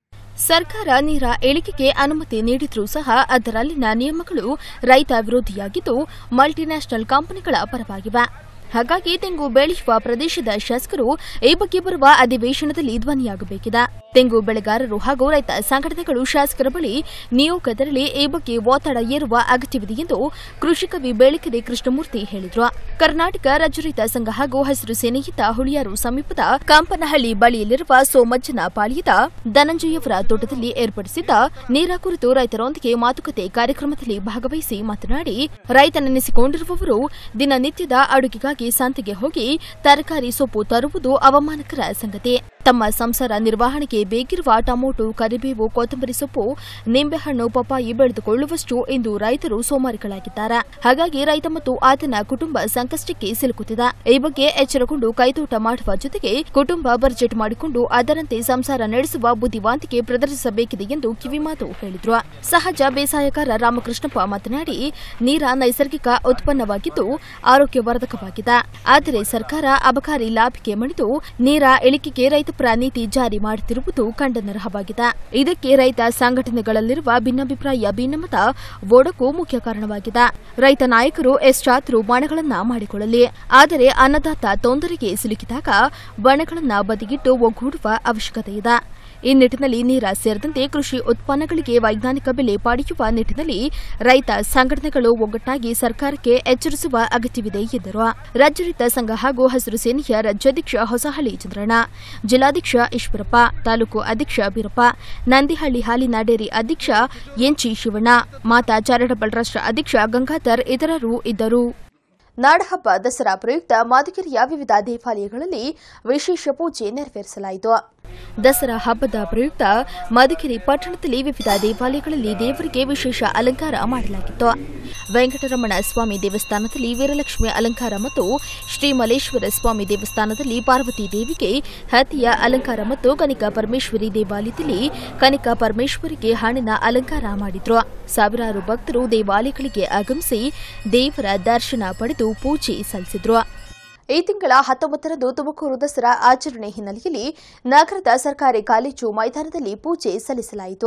ಸರ್ಕಾರ ನೀರ ಇಳಿಕೆಗೆ ಅನುಮತಿ ನೀಡಿದ್ರೂ ಸಹ ಅದರಲ್ಲಿನ ನಿಯಮಗಳು ರೈತ ವಿರೋಧಿಯಾಗಿದ್ದು ಮಲ್ಟಿನ್ಯಾಷನಲ್ ಕಂಪನಿಗಳ ಪರವಾಗಿವೆ ಹಾಗಾಗಿ ತೆಂಗು ಬೆಳೆಯುವ ಪ್ರದೇಶದ ಶಾಸಕರು ಈ ಬಗ್ಗೆ ಬರುವ ಅಧಿವೇಶನದಲ್ಲಿ ಧ್ವನಿಯಾಗಬೇಕಿದೆ ತೆಂಗು ಬೆಳೆಗಾರರು ಹಾಗೂ ರೈತ ಸಂಘಟನೆಗಳು ಶಾಸಕರ ಬಳಿ ನಿಯೋಗ ತೆರಳಿ ಈ ಬಗ್ಗೆ ಒತ್ತಡ ಏರುವ ಅಗತ್ಯವಿದೆ ಎಂದು ಕೃಷಿ ಕವಿ ಬೇಳಿಕೆರೆ ಕೃಷ್ಣಮೂರ್ತಿ ಹೇಳಿದರು ಕರ್ನಾಟಕ ರಾಜ್ಯ ರೈತ ಸಂಘ ಹಾಗೂ ಹಸಿರು ಸೇನೆಯಿಂದ ಹುಳಿಯಾರು ಸಮೀಪದ ಕಾಂಪನಹಳ್ಳಿ ಬಳಿಯಲ್ಲಿರುವ ಸೋಮಜ್ಜನ ಪಾಳ್ಯದ ಧನಂಜಯವರ ತೋಟದಲ್ಲಿ ಏರ್ಪಡಿಸಿದ್ದ ನೀರ ಕುರಿತು ರೈತರೊಂದಿಗೆ ಮಾತುಕತೆ ಕಾರ್ಯಕ್ರಮದಲ್ಲಿ ಭಾಗವಹಿಸಿ ಮಾತನಾಡಿ ರೈತನೆನಿಸಿಕೊಂಡಿರುವವರು ದಿನನಿತ್ಯದ ಅಡುಗೆಗಾಗಿ ಸಂತೆಗೆ ಹೋಗಿ ತರಕಾರಿ ಸೊಪ್ಪು ತರುವುದು ಅವಮಾನಕರ ಸಂಗತಿ ತಮ್ಮ ಸಂಸಾರ ನಿರ್ವಹಣೆಗೆ ಬೇಕಿರುವ ಟೊಮೊಟೊ ಕರಿಬೇವು ಕೊತ್ತಂಬರಿ ಸೊಪ್ಪು ನಿಂಬೆಹಣ್ಣು ಪಪ್ಪಾಯಿ ಬೆಳೆದುಕೊಳ್ಳುವಷ್ಟು ಇಂದು ರೈತರು ಸೋಮಾರಿಗಳಾಗಿದ್ದಾರೆ ಹಾಗಾಗಿ ರೈತ ಮತ್ತು ಆತನ ಕುಟುಂಬ ಸಂಕಷ್ಟಕ್ಕೆ ಸಿಲುಕುತ್ತಿದೆ ಈ ಬಗ್ಗೆ ಎಚ್ಚರಗೊಂಡು ಕೈತೋಟ ಮಾಡುವ ಜೊತೆಗೆ ಕುಟುಂಬ ಬಜೆಟ್ ಮಾಡಿಕೊಂಡು ಅದರಂತೆ ಸಂಸಾರ ನಡೆಸುವ ಬುದ್ಧಿವಾಂತಿಕೆ ಪ್ರದರ್ಶಿಸಬೇಕಿದೆ ಎಂದು ಕಿವಿಮಾತು ಹೇಳಿದ್ರು ಸಹಜ ಬೇಸಾಯಗಾರ ರಾಮಕೃಷ್ಣಪ್ಪ ಮಾತನಾಡಿ ನೀರ ನೈಸರ್ಗಿಕ ಉತ್ಪನ್ನವಾಗಿದ್ದು ಆರೋಗ್ಯವರ್ಧಕವಾಗಿದೆ ಆದರೆ ಸರ್ಕಾರ ಅಬಕಾರಿ ಲಾಭಿಗೆ ಮಣಿದು ನೀರ ಇಳಿಕೆಗೆ ರೈತಪರ ನೀತಿ ಜಾರಿ ಮಾಡುತ್ತಿರುವುದು ಖಂಡನಾರ್ಹವಾಗಿದೆ ಇದಕ್ಕೆ ರೈತ ಸಂಘಟನೆಗಳಲ್ಲಿರುವ ಭಿನ್ನಾಭಿಪ್ರಾಯ ಭಿನ್ನಮತ ಓಡಕ್ಕೂ ಮುಖ್ಯ ಕಾರಣವಾಗಿದೆ ರೈತ ನಾಯಕರು ಎಷ್ಟಾದರೂ ಬಣಗಳನ್ನ ಮಾಡಿಕೊಳ್ಳಲಿ ಆದರೆ ಅನ್ನದಾತ ತೊಂದರೆಗೆ ಸಿಲುಕಿದಾಗ ಬಣಗಳನ್ನ ಬದಿಗಿಟ್ಟು ಒಗ್ಗೂಡುವ ಅವಶ್ಯಕತೆ ಇದೆ ಈ ನಿಟ್ಟಿನಲ್ಲಿ ನೀರ ಸೇರಿದಂತೆ ಕೃಷಿ ಉತ್ಪನ್ನಗಳಿಗೆ ವೈಜ್ಞಾನಿಕ ಬೆಲೆ ಪಡೆಯುವ ನಿಟ್ಟಿನಲ್ಲಿ ರೈತ ಸಂಘಟನೆಗಳು ಒಗ್ಗಟ್ಟಾಗಿ ಸರ್ಕಾರಕ್ಕೆ ಎಚ್ಚರಿಸುವ ಅಗತ್ಯವಿದೆ ಎಂದರು ರಾಜ್ಯ ರೈತ ಸಂಘ ಹಾಗೂ ಹಸಿರು ಸೇನೆಯ ರಾಜ್ಯಾಧ್ಯಕ್ಷ ಹೊಸಹಳ್ಳಿ ಚಂದ್ರಣ್ಣ ಜಿಲ್ಲಾಧ್ಯಕ್ಷ ಈಶ್ವರಪ್ಪ ತಾಲೂಕು ಅಧ್ಯಕ್ಷ ಬೀರಪ್ಪ ನಂದಿಹಳ್ಳಿ ಹಾಲಿನ ಡೇರಿ ಅಧ್ಯಕ್ಷ ಎನ್ಚಿ ಶಿವಣ್ಣ ಮಾತಾ ಚಾರಿಟಬಲ್ ಟ್ರಸ್ಟ್ ಅಧ್ಯಕ್ಷ ಗಂಗಾಧರ್ ಇತರರು ಇದ್ದರು ನಾಡಹಬ್ಬ ದಸರಾ ಪ್ರಯುಕ್ತ ಮಧುಗಿರಿಯ ವಿವಿಧ ದೇವಾಲಯಗಳಲ್ಲಿ ವಿಶೇಷ ಪೂಜೆ ನೆರವೇರಿಸಲಾಯಿತು ದಸರಾ ಹಬ್ಬದ ಪ್ರಯುಕ್ತ ಮಧುಗಿರಿ ಪಟ್ಟಣದಲ್ಲಿ ವಿವಿಧ ದೇವಾಲಯಗಳಲ್ಲಿ ದೇವರಿಗೆ ವಿಶೇಷ ಅಲಂಕಾರ ಮಾಡಲಾಗಿತ್ತು ವೆಂಕಟರಮಣ ಸ್ವಾಮಿ ದೇವಸ್ಥಾನದಲ್ಲಿ ವೀರಲಕ್ಷ್ಮಿ ಅಲಂಕಾರ ಮತ್ತು ಶ್ರೀ ಮಲೇಶ್ವರ ಸ್ವಾಮಿ ದೇವಸ್ಥಾನದಲ್ಲಿ ಪಾರ್ವತಿ ದೇವಿಗೆ ಹತ್ತಿಯ ಅಲಂಕಾರ ಮತ್ತು ಕನಿಕಾ ಪರಮೇಶ್ವರಿ ದೇವಾಲಯದಲ್ಲಿ ಕನಿಕಾ ಪರಮೇಶ್ವರಿಗೆ ಹಣ್ಣಿನ ಅಲಂಕಾರ ಮಾಡಿದ್ರು ಸಾವಿರಾರು ಭಕ್ತರು ದೇವಾಲಯಗಳಿಗೆ ಆಗಮಿಸಿ ದೇವರ ದರ್ಶನ ಪಡೆದು ಪೂಜೆ ಸಲ್ಲಿಸಿದ್ರು ಈ ತಿಂಗಳ ಹತ್ತೊಂಬತ್ತರಂದು ತುಮಕೂರು ದಸರಾ ಆಚರಣೆ ಹಿನ್ನೆಲೆಯಲ್ಲಿ ನಗರದ ಸರ್ಕಾರಿ ಕಾಲೇಜು ಮೈದಾನದಲ್ಲಿ ಪೂಜೆ ಸಲ್ಲಿಸಲಾಯಿತು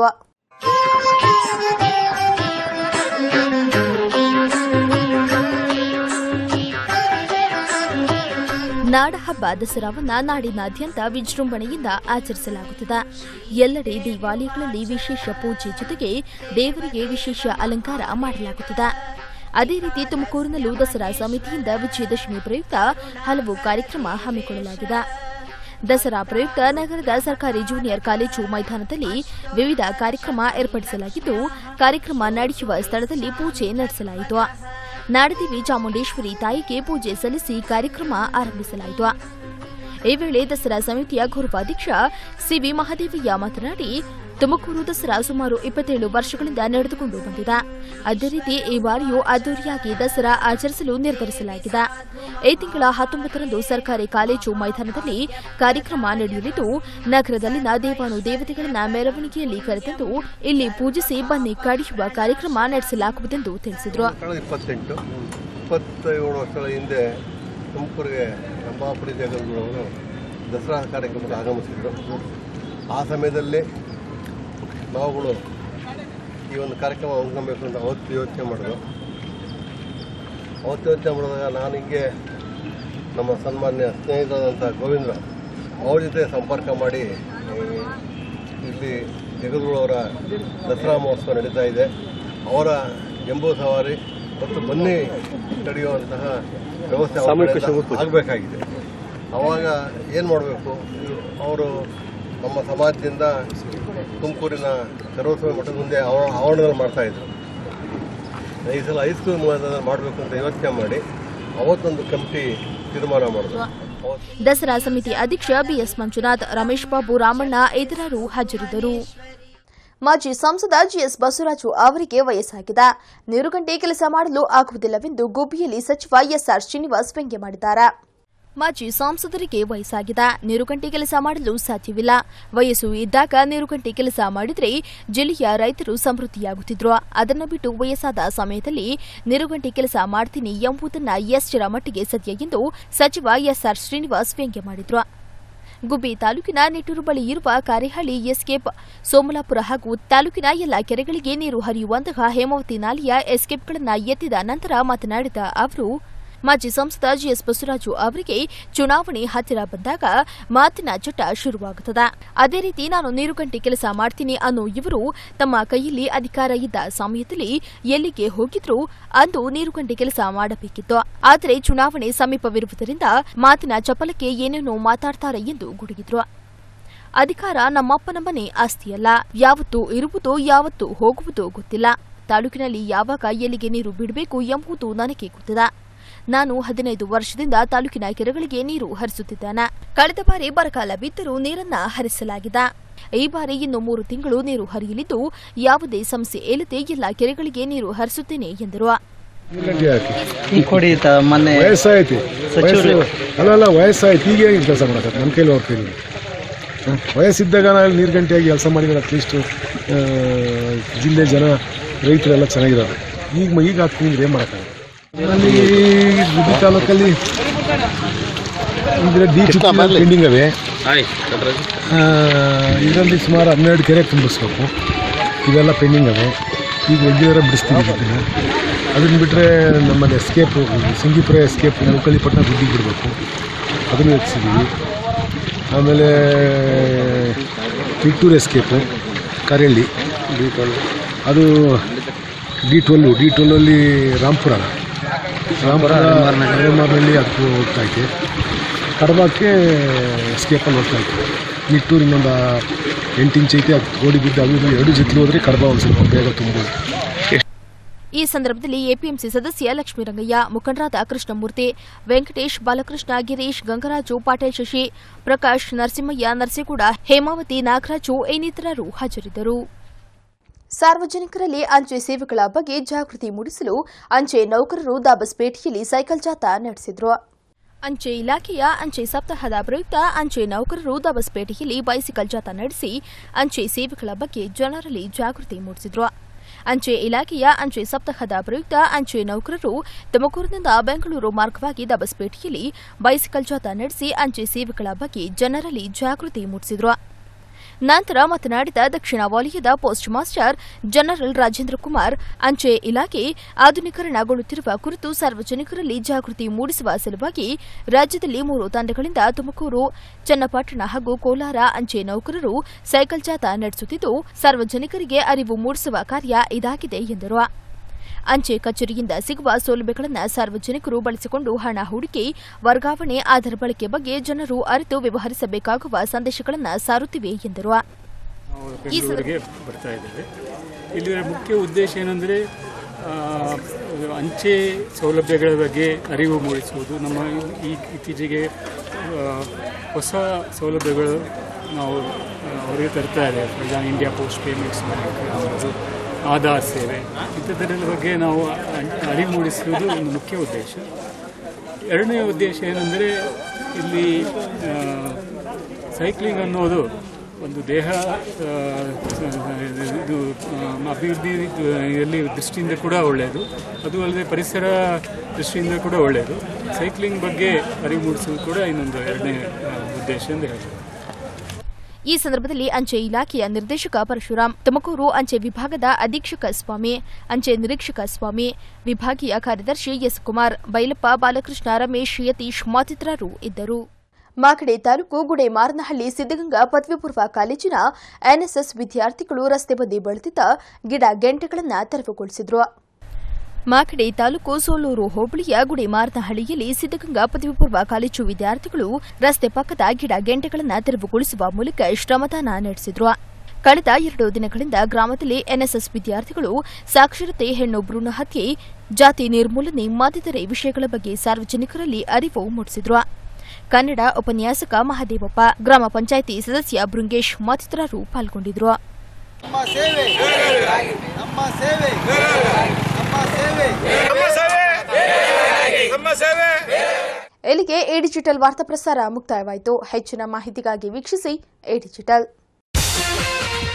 ನಾಡಹಬ್ಬ ದಸರಾವನ್ನ ನಾಡಿನಾದ್ಯಂತ ವಿಜೃಂಭಣೆಯಿಂದ ಆಚರಿಸಲಾಗುತ್ತಿದೆ ಎಲ್ಲೆಡೆ ದೇವಾಲಯಗಳಲ್ಲಿ ವಿಶೇಷ ಪೂಜೆ ಜೊತೆಗೆ ದೇವರಿಗೆ ವಿಶೇಷ ಅಲಂಕಾರ ಮಾಡಲಾಗುತ್ತಿದೆ ಅದೇ ರೀತಿ ತುಮಕೂರಿನಲ್ಲೂ ದಸರಾ ಸಮಿತಿಯಿಂದ ವಿಜಯದಶಮಿ ಪ್ರಯುಕ್ತ ಹಲವು ಕಾರ್ಯಕ್ರಮ ಹಮ್ಮಿಕೊಳ್ಳಲಾಗಿದೆ ದಸರಾ ಪ್ರಯುಕ್ತ ನಗರದ ಸರ್ಕಾರಿ ಜೂನಿಯರ್ ಕಾಲೇಜು ಮೈದಾನದಲ್ಲಿ ವಿವಿಧ ಕಾರ್ಯಕ್ರಮ ಏರ್ಪಡಿಸಲಾಗಿದ್ದು ಕಾರ್ಯಕ್ರಮ ನಡೆಯುವ ಸ್ಥಳದಲ್ಲಿ ಪೂಜೆ ನಡೆಸಲಾಯಿತು ನಾಡದೇವಿ ಚಾಮುಂಡೇಶ್ವರಿ ತಾಯಿಗೆ ಪೂಜೆ ಸಲ್ಲಿಸಿ ಕಾರ್ಯಕ್ರಮ ಆರಂಭಿಸಲಾಯಿತು ಈ ವೇಳೆ ದಸರಾ ಸಮಿತಿಯ ಗೌರವಾಧ್ಯಕ್ಷ ಸಿವಿ ಮಹದೇವಯ್ಯ ಮಾತನಾಡಿ ತುಮಕೂರು ದಸರಾ ಸುಮಾರು ಇಪ್ಪತ್ತೇಳು ವರ್ಷಗಳಿಂದ ನಡೆದುಕೊಂಡು ಬಂದಿದೆ ಅದೇ ರೀತಿ ಈ ಬಾರಿಯೂ ಅದ್ದೂರಿಯಾಗಿ ದಸರಾ ಆಚರಿಸಲು ನಿರ್ಧರಿಸಲಾಗಿದೆ ಈ ತಿಂಗಳ ಹತ್ತೊಂಬತ್ತರಂದು ಸರ್ಕಾರಿ ಕಾಲೇಜು ಮೈದಾನದಲ್ಲಿ ಕಾರ್ಯಕ್ರಮ ನಡೆಯಲಿದ್ದು ನಗರದಲ್ಲಿನ ದೇವಾನು ದೇವತೆಗಳನ್ನ ಮೆರವಣಿಗೆಯಲ್ಲಿ ಕರೆತಂದು ಇಲ್ಲಿ ಪೂಜಿಸಿ ಬನ್ನಿ ಕಡಿಯುವ ಕಾರ್ಯಕ್ರಮ ನಡೆಸಲಾಗುವುದೆಂದು ತಿಳಿಸಿದರು ಕಳೆದ ಇಪ್ಪತ್ತೆಂಟು ಇಪ್ಪತ್ತೇಳು ವರ್ಷಗಳ ಹಿಂದೆ ತುಮಕೂರಿಗೆ ರಂಭಾಪುರಿ ಜಗದ್ಗುರವರು ದಸರಾ ಕಾರ್ಯಕ್ರಮಕ್ಕೆ ಆಗಮಿಸಿದರು ಆ ಸಮಯದಲ್ಲಿ ನಾವುಗಳು ಈ ಒಂದು ಕಾರ್ಯಕ್ರಮ ಹಮ್ಮಿಕೊಬೇಕು ಅಂತ ಅವತ್ತು ಯೋಚನೆ ಮಾಡಿದ್ರು ಅವತ್ತು ಯೋಚನೆ ಮಾಡಿದಾಗ ನಾನು ಹಿಂಗೆ ನಮ್ಮ ಸನ್ಮಾನ್ಯ ಸ್ನೇಹಿತರಾದಂಥ ಗೋವಿಂದ್ರ ಅವ್ರ ಜೊತೆ ಸಂಪರ್ಕ ಮಾಡಿ ಈ ಇಲ್ಲಿ ಜಗದ್ಗುರುವರ ದಸರಾ ಮಹೋತ್ಸವ ನಡೀತಾ ಇದೆ ಅವರ ಜಂಬೂ ಸವಾರಿ ಮತ್ತು ಬನ್ನಿ ನಡೆಯುವಂತಹ ವ್ಯವಸ್ಥೆ ಆಗಬೇಕಾಗಿದೆ ಅವಾಗ ಏನು ಮಾಡಬೇಕು ಅವರು ನಮ್ಮ ಸಮಾಜದಿಂದ ತುಮಕೂರಿನ ಸರ್ವಸ್ವಾಮಿ ಮಠದ ಮುಂದೆ ಆವ- ಆವರಣದಲ್ಲಿ ಮಾಡ್ತಾಯಿದ್ರು ಈ ಸಲ ಹೈಸ್ಕೂಲ್ ಮೂಲದಲ್ಲಿ ಮಾಡಬೇಕು ಅಂತ ಯೋಚನೆ ಮಾಡಿ ಅವತ್ತೊಂದು ಕಮಿಟಿ ತೀರ್ಮಾನ ಮಾಡಿದ್ರು ಅವತ್ತು ದಸರಾ ಸಮಿತಿ ಅಧ್ಯಕ್ಷ ಬಿಎಸ್ ಮಂಜುನಾಥ್ ರಮೇಶ್ ಬಾಬು ರಾಮಣ್ಣ ಇತರರು ಹಾಜರಿದ್ದರು ಮಾಜಿ ಸಂಸದ ಜಿಎಸ್ ಬಸವರಾಜು ಅವರಿಗೆ ವಯಸ್ಸಾಗಿದೆ ನೀರುಗಂಟೆ ಕೆಲಸ ಮಾಡಲು ಆಗುವುದಿಲ್ಲವೆಂದು ಗುಬ್ಬಿಯಲ್ಲಿ ಸಚಿವ ಎಸ್ಆರ್ ಶ್ರೀನಿವಾಸ್ ವ್ಯಂಗ್ಯ ಮಾಡಿದ್ದಾರೆ ಮಾಜಿ ಸಂಸದರಿಗೆ ವಯಸ್ಸಾಗಿದೆ ನೀರುಗಂಟೆ ಕೆಲಸ ಮಾಡಲು ಸಾಧ್ಯವಿಲ್ಲ ವಯಸ್ಸು ಇದ್ದಾಗ ನೀರುಗಂಟೆ ಕೆಲಸ ಮಾಡಿದ್ರೆ ಜಿಲ್ಲೆಯ ರೈತರು ಸಮೃದ್ಧಿಯಾಗುತ್ತಿದ್ರು ಅದನ್ನು ಬಿಟ್ಟು ವಯಸ್ಸಾದ ಸಮಯದಲ್ಲಿ ನೀರುಗಂಟೆ ಕೆಲಸ ಮಾಡ್ತೀನಿ ಎಂಬುದನ್ನ ಎಷ್ಟರ ಮಟ್ಟಿಗೆ ಸತ್ಯ ಎಂದು ಸಚಿವ ಎಸ್ಆರ್ ಶ್ರೀನಿವಾಸ್ ವ್ಯಂಗ್ಯ ಮಾಡಿದ್ರು ಗುಬ್ಬಿ ತಾಲೂಕಿನ ನೆಟ್ಟೂರು ಬಳಿ ಇರುವ ಕಾರೆಹಳ್ಳಿ ಎಸ್ಕೇಪ್ ಸೋಮಲಾಪುರ ಹಾಗೂ ತಾಲೂಕಿನ ಎಲ್ಲ ಕೆರೆಗಳಿಗೆ ನೀರು ಹರಿಯುವಂತಹ ಹೇಮಾವತಿ ನಾಲೆಯ ಎಸ್ಕೇಪ್ಗಳನ್ನು ಎತ್ತಿದ ನಂತರ ಮಾತನಾಡಿದ ಅವರು ಮಾಜಿ ಸಂಸದ ಜಿಎಸ್ ಬಸವರಾಜು ಅವರಿಗೆ ಚುನಾವಣೆ ಹತ್ತಿರ ಬಂದಾಗ ಮಾತಿನ ಚಟ ಶುರುವಾಗುತ್ತದೆ ಅದೇ ರೀತಿ ನಾನು ನೀರುಗಂಟೆ ಕೆಲಸ ಮಾಡ್ತೀನಿ ಅನ್ನೋ ಇವರು ತಮ್ಮ ಕೈಯಲ್ಲಿ ಅಧಿಕಾರ ಇದ್ದ ಸಮಯದಲ್ಲಿ ಎಲ್ಲಿಗೆ ಹೋಗಿದ್ರು ಅಂದು ನೀರುಗಂಟೆ ಕೆಲಸ ಮಾಡಬೇಕಿತ್ತು ಆದರೆ ಚುನಾವಣೆ ಸಮೀಪವಿರುವುದರಿಂದ ಮಾತಿನ ಚಪಲಕ್ಕೆ ಏನೇನೋ ಮಾತಾಡ್ತಾರೆ ಎಂದು ಗುಡುಗಿದ್ರು ಅಧಿಕಾರ ನಮ್ಮಪ್ಪನ ಮನೆ ಆಸ್ತಿಯಲ್ಲ ಯಾವತ್ತು ಇರುವುದೋ ಯಾವತ್ತು ಹೋಗುವುದೋ ಗೊತ್ತಿಲ್ಲ ತಾಲೂಕಿನಲ್ಲಿ ಯಾವಾಗ ಎಲ್ಲಿಗೆ ನೀರು ಬಿಡಬೇಕು ಎಂಬುದು ನನಗೆ ಗೊತ್ತಿದೆ ನಾನು ಹದಿನೈದು ವರ್ಷದಿಂದ ತಾಲೂಕಿನ ಕೆರೆಗಳಿಗೆ ನೀರು ಹರಿಸುತ್ತಿದ್ದೇನೆ ಕಳೆದ ಬಾರಿ ಬರಗಾಲ ಬಿದ್ದರೂ ನೀರನ್ನ ಹರಿಸಲಾಗಿದೆ ಈ ಬಾರಿ ಇನ್ನು ಮೂರು ತಿಂಗಳು ನೀರು ಹರಿಯಲಿದ್ದು ಯಾವುದೇ ಸಮಸ್ಯೆ ಇಲ್ಲದೆ ಎಲ್ಲ ಕೆರೆಗಳಿಗೆ ನೀರು ಹರಿಸುತ್ತೇನೆ ಎಂದರು ಈ ಕೊಡಿ ತ- ಮೊನ್ನೆ ವಯಸ್ಸಾಯ್ತು ಸಚಿವರು ವಯಸ್ಸು ಅಲ್ಲ ಅಲ್ಲ ವಯಸ್ಸಾಯ್ತು ಈಗ ಏನು ಕೆಲಸ ಮಾಡಕ್ಕೆ ನಮ್ಮ ಕೈಲಿ ಹೋಗ್ತೀನಿ ವಯಸ್ಸಿದ್ದಾಗ ನಾನು ನೀರು ಗಂಟೆಯಾಗಿ ಕೆಲಸ ಮಾಡಿದ್ರೆ ಅಟ್ಲೀಸ್ಟ್ ಜಿಲ್ಲೆ ಜನ ರೈತರೆಲ್ಲ ಚೆನ್ನಾಗಿರೋದು ಈಗ ಮ- ಈಗ ಆಗ್ತೀನಿ ಅಂದ್ರೆ ಏನು ಮಾಡೋಕ್ಕಾಗಲ್ಲ ಅಲ್ಲಿ ಗುಬ್ಬಿ ತಾಲೂಕಲ್ಲಿ ಇದ್ರೆ ಡಿ ಪೆಂಡಿಂಗ್ ಅವೆ ಆ, ಇದರಲ್ಲಿ ಸುಮಾರು ಹನ್ನೆರಡು ಕೆರೆ ತುಂಬಿಸ್ಬೇಕು ಇವೆಲ್ಲ ಪೆಂಡಿಂಗ್ ಅವೆ ಈಗ ಒಗ್ಗಿದಾರ ಬಿಡಿಸ್ತೀವಿ ಇದನ್ನ ಅದನ್ನ ಬಿಟ್ಟರೆ ನಮ್ಮಲ್ಲಿ ಎಸ್ಕೇಪ್ ಸಿಂಗಿಪುರ ಎಸ್ಕೇಪ್ ನೌಕಲಿಪಟ್ಟಣ ಗುಡ್ಡಿಗೆ ಬಿಡಬೇಕು ಅದನ್ನು ಹೆಚ್ಚಿದ್ದೀವಿ ಆಮೇಲೆ Kittur escape Karelli D twelve ಅದು ಡಿ ಟ್ವೆಲ್ಲು ಡಿ ಟ್ವೆಲ್ಲಲ್ಲಿ ರಾಂಪುರ ರಾಂಪುರ ಮಾರ್ನಳ್ಳಿ ಅದಕ್ಕೂ ಹೋಗ್ತಾ ಐತೆ ಕಡಬಕ್ಕೆ ಎಸ್ಕೇಪಲ್ಲಿ ಹೋಗ್ತಾ ಐತೆ ನಿಟ್ಟೂರು ಇನ್ನೊಂದು ಎಂಟು ಇಂಚ್ ಐತೆ ಅದು ಗೋಡಿ ಬಿದ್ದು ಅದು ಇದು ಎರಡು ಜೊತೆ ಹೋದ್ರೆ ಕಡಬ ಒಂದು ಸ್ವಲ್ಪ ಬೇಗ ತುಂಬ ಈ ಸಂದರ್ಭದಲ್ಲಿ ಎಪಿಎಂಸಿ ಸದಸ್ಯ ಲಕ್ಷ್ಮೀರಂಗಯ್ಯ ಮುಖಂಡರಾದ ಕೃಷ್ಣಮೂರ್ತಿ ವೆಂಕಟೇಶ್ ಬಾಲಕೃಷ್ಣ ಗಿರೀಶ್ ಗಂಗರಾಜು ಪಾಟೀಲ್ ಶಶಿ ಪ್ರಕಾಶ್ ನರಸಿಂಹಯ್ಯ ನರಸೇಗೌಡ ಹೇಮಾವತಿ ನಾಗರಾಜು ಇನ್ನಿತರರು ಹಾಜರಿದ್ದರು ಸಾರ್ವಜನಿಕರಲ್ಲಿ ಅಂಚೆ ಸೇವೆಗಳ ಬಗ್ಗೆ ಜಾಗೃತಿ ಮೂಡಿಸಲು ಅಂಚೆ ನೌಕರರು ದಾಬಸ್ಪೇಟೆಯಲ್ಲಿ ಸೈಕಲ್ ಜಾಥಾ ನಡೆಸಿದ್ರು ಅಂಚೆ ಇಲಾಖೆಯ ಅಂಚೆ ಸಪ್ತಾಹದ ಪ್ರಯುಕ್ತ ಅಂಚೆ ನೌಕರರು ದಬಸ್ಪೇಟೆಯಲ್ಲಿ ಬೈಸಿಕಲ್ ಜಾಥಾ ನಡೆಸಿ ಅಂಚೆ ಸೇವೆಗಳ ಬಗ್ಗೆ ಜನರಲ್ಲಿ ಜಾಗೃತಿ ಮೂಡಿಸಿದ್ರು ಅಂಚೆ ಇಲಾಖೆಯ ಅಂಚೆ ಸಪ್ತಾಹದ ಪ್ರಯುಕ್ತ ಅಂಚೆ ನೌಕರರು ತುಮಕೂರಿನಿಂದ ಬೆಂಗಳೂರು ಮಾರ್ಗವಾಗಿ ದಬಸ್ಪೇಟೆಯಲ್ಲಿ ಬೈಸಿಕಲ್ ಜಾಥಾ ನಡೆಸಿ ಅಂಚೆ ಸೇವೆಗಳ ಬಗ್ಗೆ ಜನರಲ್ಲಿ ಜಾಗೃತಿ ಮೂಡಿಸಿದ್ರು ನಂತರ ಮಾತನಾಡಿದ ದಕ್ಷಿಣ ವಲಯದ post master general Rajendra Kumar ಅಂಚೆ ಇಲಾಖೆ ಆಧುನೀಕರಣಗೊಳ್ಳುತ್ತಿರುವ ಕುರಿತು ಸಾರ್ವಜನಿಕರಲ್ಲಿ ಜಾಗೃತಿ ಮೂಡಿಸುವ ಸಲುವಾಗಿ ರಾಜ್ಯದಲ್ಲಿ ಮೂರು ತಂಡಗಳಿಂದ ತುಮಕೂರು ಚನ್ನಪಟ್ಟಣ ಹಾಗೂ ಕೋಲಾರ ಅಂಚೆ ನೌಕರರು ಸೈಕಲ್ ಜಾಥಾ ನಡೆಸುತ್ತಿದ್ದು ಸಾರ್ವಜನಿಕರಿಗೆ ಅರಿವು ಮೂಡಿಸುವ ಕಾರ್ಯ ಇದಾಗಿದೆ ಎಂದರು ಅಂಚೆ ಕಚೇರಿಯಿಂದ ಸಿಗುವ ಸೌಲಭ್ಯಗಳನ್ನು ಸಾರ್ವಜನಿಕರು ಬಳಸಿಕೊಂಡು ಹಣ ಹೂಡಿಕೆ ವರ್ಗಾವಣೆ ಆಧಾರ್ ಬಳಕೆ ಬಗ್ಗೆ ಜನರು ಅರಿತು ವ್ಯವಹರಿಸಬೇಕಾಗುವ ಸಂದೇಶಗಳನ್ನು ಸಾರುತ್ತಿವೆ ಎಂದರು ಈ ಸಂದರ್ಭ- ಬೆಂಗಳೂರಿಗೆ ಬರ್ತಾ ಇದ್ದೇವೆ ಇಲ್ಲಿನ ಮುಖ್ಯ ಉದ್ದೇಶ ಏನಂದರೆ ಅಂಚೆ ಸೌಲಭ್ಯಗಳ ಬಗ್ಗೆ ಅರಿವು ಮೂಡಿಸುವುದು ನಮ್ಮ ಈ ಇತ್ತೀಚೆಗೆ ಆ, ಹೊಸ ಸೌಲಭ್ಯಗಳು ನಾವು ಆ, ಅವರಿಗೆ ತರ್ತಾ ಇದೆ ಪ್ರಧಾನ ಇಂಡಿಯಾ ಪೋಸ್ಟ್ ಪೇಮೆಂಟ್ಸ್ ಬ್ಯಾಂಕ್ ಅನ್ನೋದು ಆಧಾರ್ ಸೇವೆ ಇಂಥದ್ದರ ಬಗ್ಗೆ ನಾವು ಅ- ಅರಿವು ಮೂಡಿಸುವುದು ಒಂದು ಮುಖ್ಯ ಉದ್ದೇಶ ಎರಡನೇ ಉದ್ದೇಶ ಏನಂದರೆ ಇಲ್ಲಿ ಆ, ಸೈಕ್ಲಿಂಗ್ ಅನ್ನೋದು ಒಂದು ದೇಹ ಆ, ಇದು ಆ, ಅಭಿವೃದ್ಧಿ ಇಲ್ಲಿ ದೃಷ್ಟಿಯಿಂದ ಕೂಡ ಒಳ್ಳೆಯದು ಅದು ಅಲ್ಲದೆ ಪರಿಸರ ದೃಷ್ಟಿಯಿಂದ ಕೂಡ ಒಳ್ಳೆಯದು ಸೈಕ್ಲಿಂಗ್ ಬಗ್ಗೆ ಅರಿವು ಮೂಡಿಸೋದು ಕೂಡ ಇನ್ನೊಂದು ಎರಡನೇ ಆ, ಉದ್ದೇಶ ಎಂದು ಹೇಳ್ಬೋದು ಈ ಸಂದರ್ಭದಲ್ಲಿ ಅಂಚೆ ಇಲಾಖೆಯ ನಿರ್ದೇಶಕ ಪರಶುರಾಮ್ ತುಮಕೂರು ಅಂಚೆ ವಿಭಾಗದ ಅಧೀಕ್ಷಕ ಸ್ವಾಮಿ ಅಂಚೆ ನಿರೀಕ್ಷಕ ಸ್ವಾಮಿ ವಿಭಾಗೀಯ ಕಾರ್ಯದರ್ಶಿ ಎಸ್ ಕುಮಾರ್ ಬೈಲಪ್ಪ ಬಾಲಕೃಷ್ಣ ರಮೇಶ್ ಯತೀಶ್ ಮತ್ತಿತರರು ಇದ್ದರು ಮಾಗಡಿ ತಾಲೂಕು ಗುಡೆ ಮಾರನಹಳ್ಳಿ ಸಿದ್ದಗಂಗಾ ಪದವಿ ಪೂರ್ವ ಕಾಲೇಜಿನ ಎನ್ಎಸ್ಎಸ್ ವಿದ್ಯಾರ್ಥಿಗಳು ರಸ್ತೆ ಬದಿ ಬೆಳೆದಿದ್ದ ಗಿಡ ಗೆಂಟೆಗಳನ್ನು ತೆರವುಗೊಳಿಸಿದ್ರು ಮಾಕಡೆ ತಾಲೂಕು ಸೋಲೂರು ಹೋಬಳಿಯ ಗುಡಿ ಮಾರನಹಳ್ಳಿಯಲ್ಲಿ ಸಿದ್ದಗಂಗಾ ಪದವಿ ಪೂರ್ವ ಕಾಲೇಜು ವಿದ್ಯಾರ್ಥಿಗಳು ರಸ್ತೆ ಪಕ್ಕದ ಗಿಡ ಗೆಂಟೆಗಳನ್ನು ತೆರವುಗೊಳಿಸುವ ಮೂಲಕ ಶ್ರಮದಾನ ನಡೆಸಿದ್ರು ಕಳೆದ ಎರಡು ದಿನಗಳಿಂದ ಗ್ರಾಮದಲ್ಲಿ ಎನ್ಎಸ್ಎಸ್ ವಿದ್ಯಾರ್ಥಿಗಳು ಸಾಕ್ಷರತೆ ಹೆಣ್ಣು ಭ್ರೂಣ ಹತ್ಯೆ ಜಾತಿ ನಿರ್ಮೂಲನೆ ಮತ್ತಿತರೆ ವಿಷಯಗಳ ಬಗ್ಗೆ ಸಾರ್ವಜನಿಕರಲ್ಲಿ ಅರಿವು ಮೂಡಿಸಿದ್ರು ಕನ್ನಡ ಉಪನ್ಯಾಸಕ ಮಹದೇವಪ್ಪ ಗ್ರಾಮ ಪಂಚಾಯಿತಿ ಸದಸ್ಯ ಬೃಂಗೇಶ್ ಮತ್ತಿತರರು ಪಾಲ್ಗೊಂಡಿದ್ರು ನಮ್ಮ ಸೇವೆ ನಮ್ಮ ಸೇವೆ ನಮ್ಮ ಸೇವೆ ನಮ್ಮ ಸೇವೆ ಇಲ್ಲಿಗೆ ಎ ಡಿಜಿಟಲ್ ವಾರ್ತಾ ಪ್ರಸಾರ ಮುಕ್ತಾಯವಾಯಿತು ಹೆಚ್ಚಿನ ಮಾಹಿತಿಗಾಗಿ ವೀಕ್ಷಿಸಿ ಎ ಡಿಜಿಟಲ್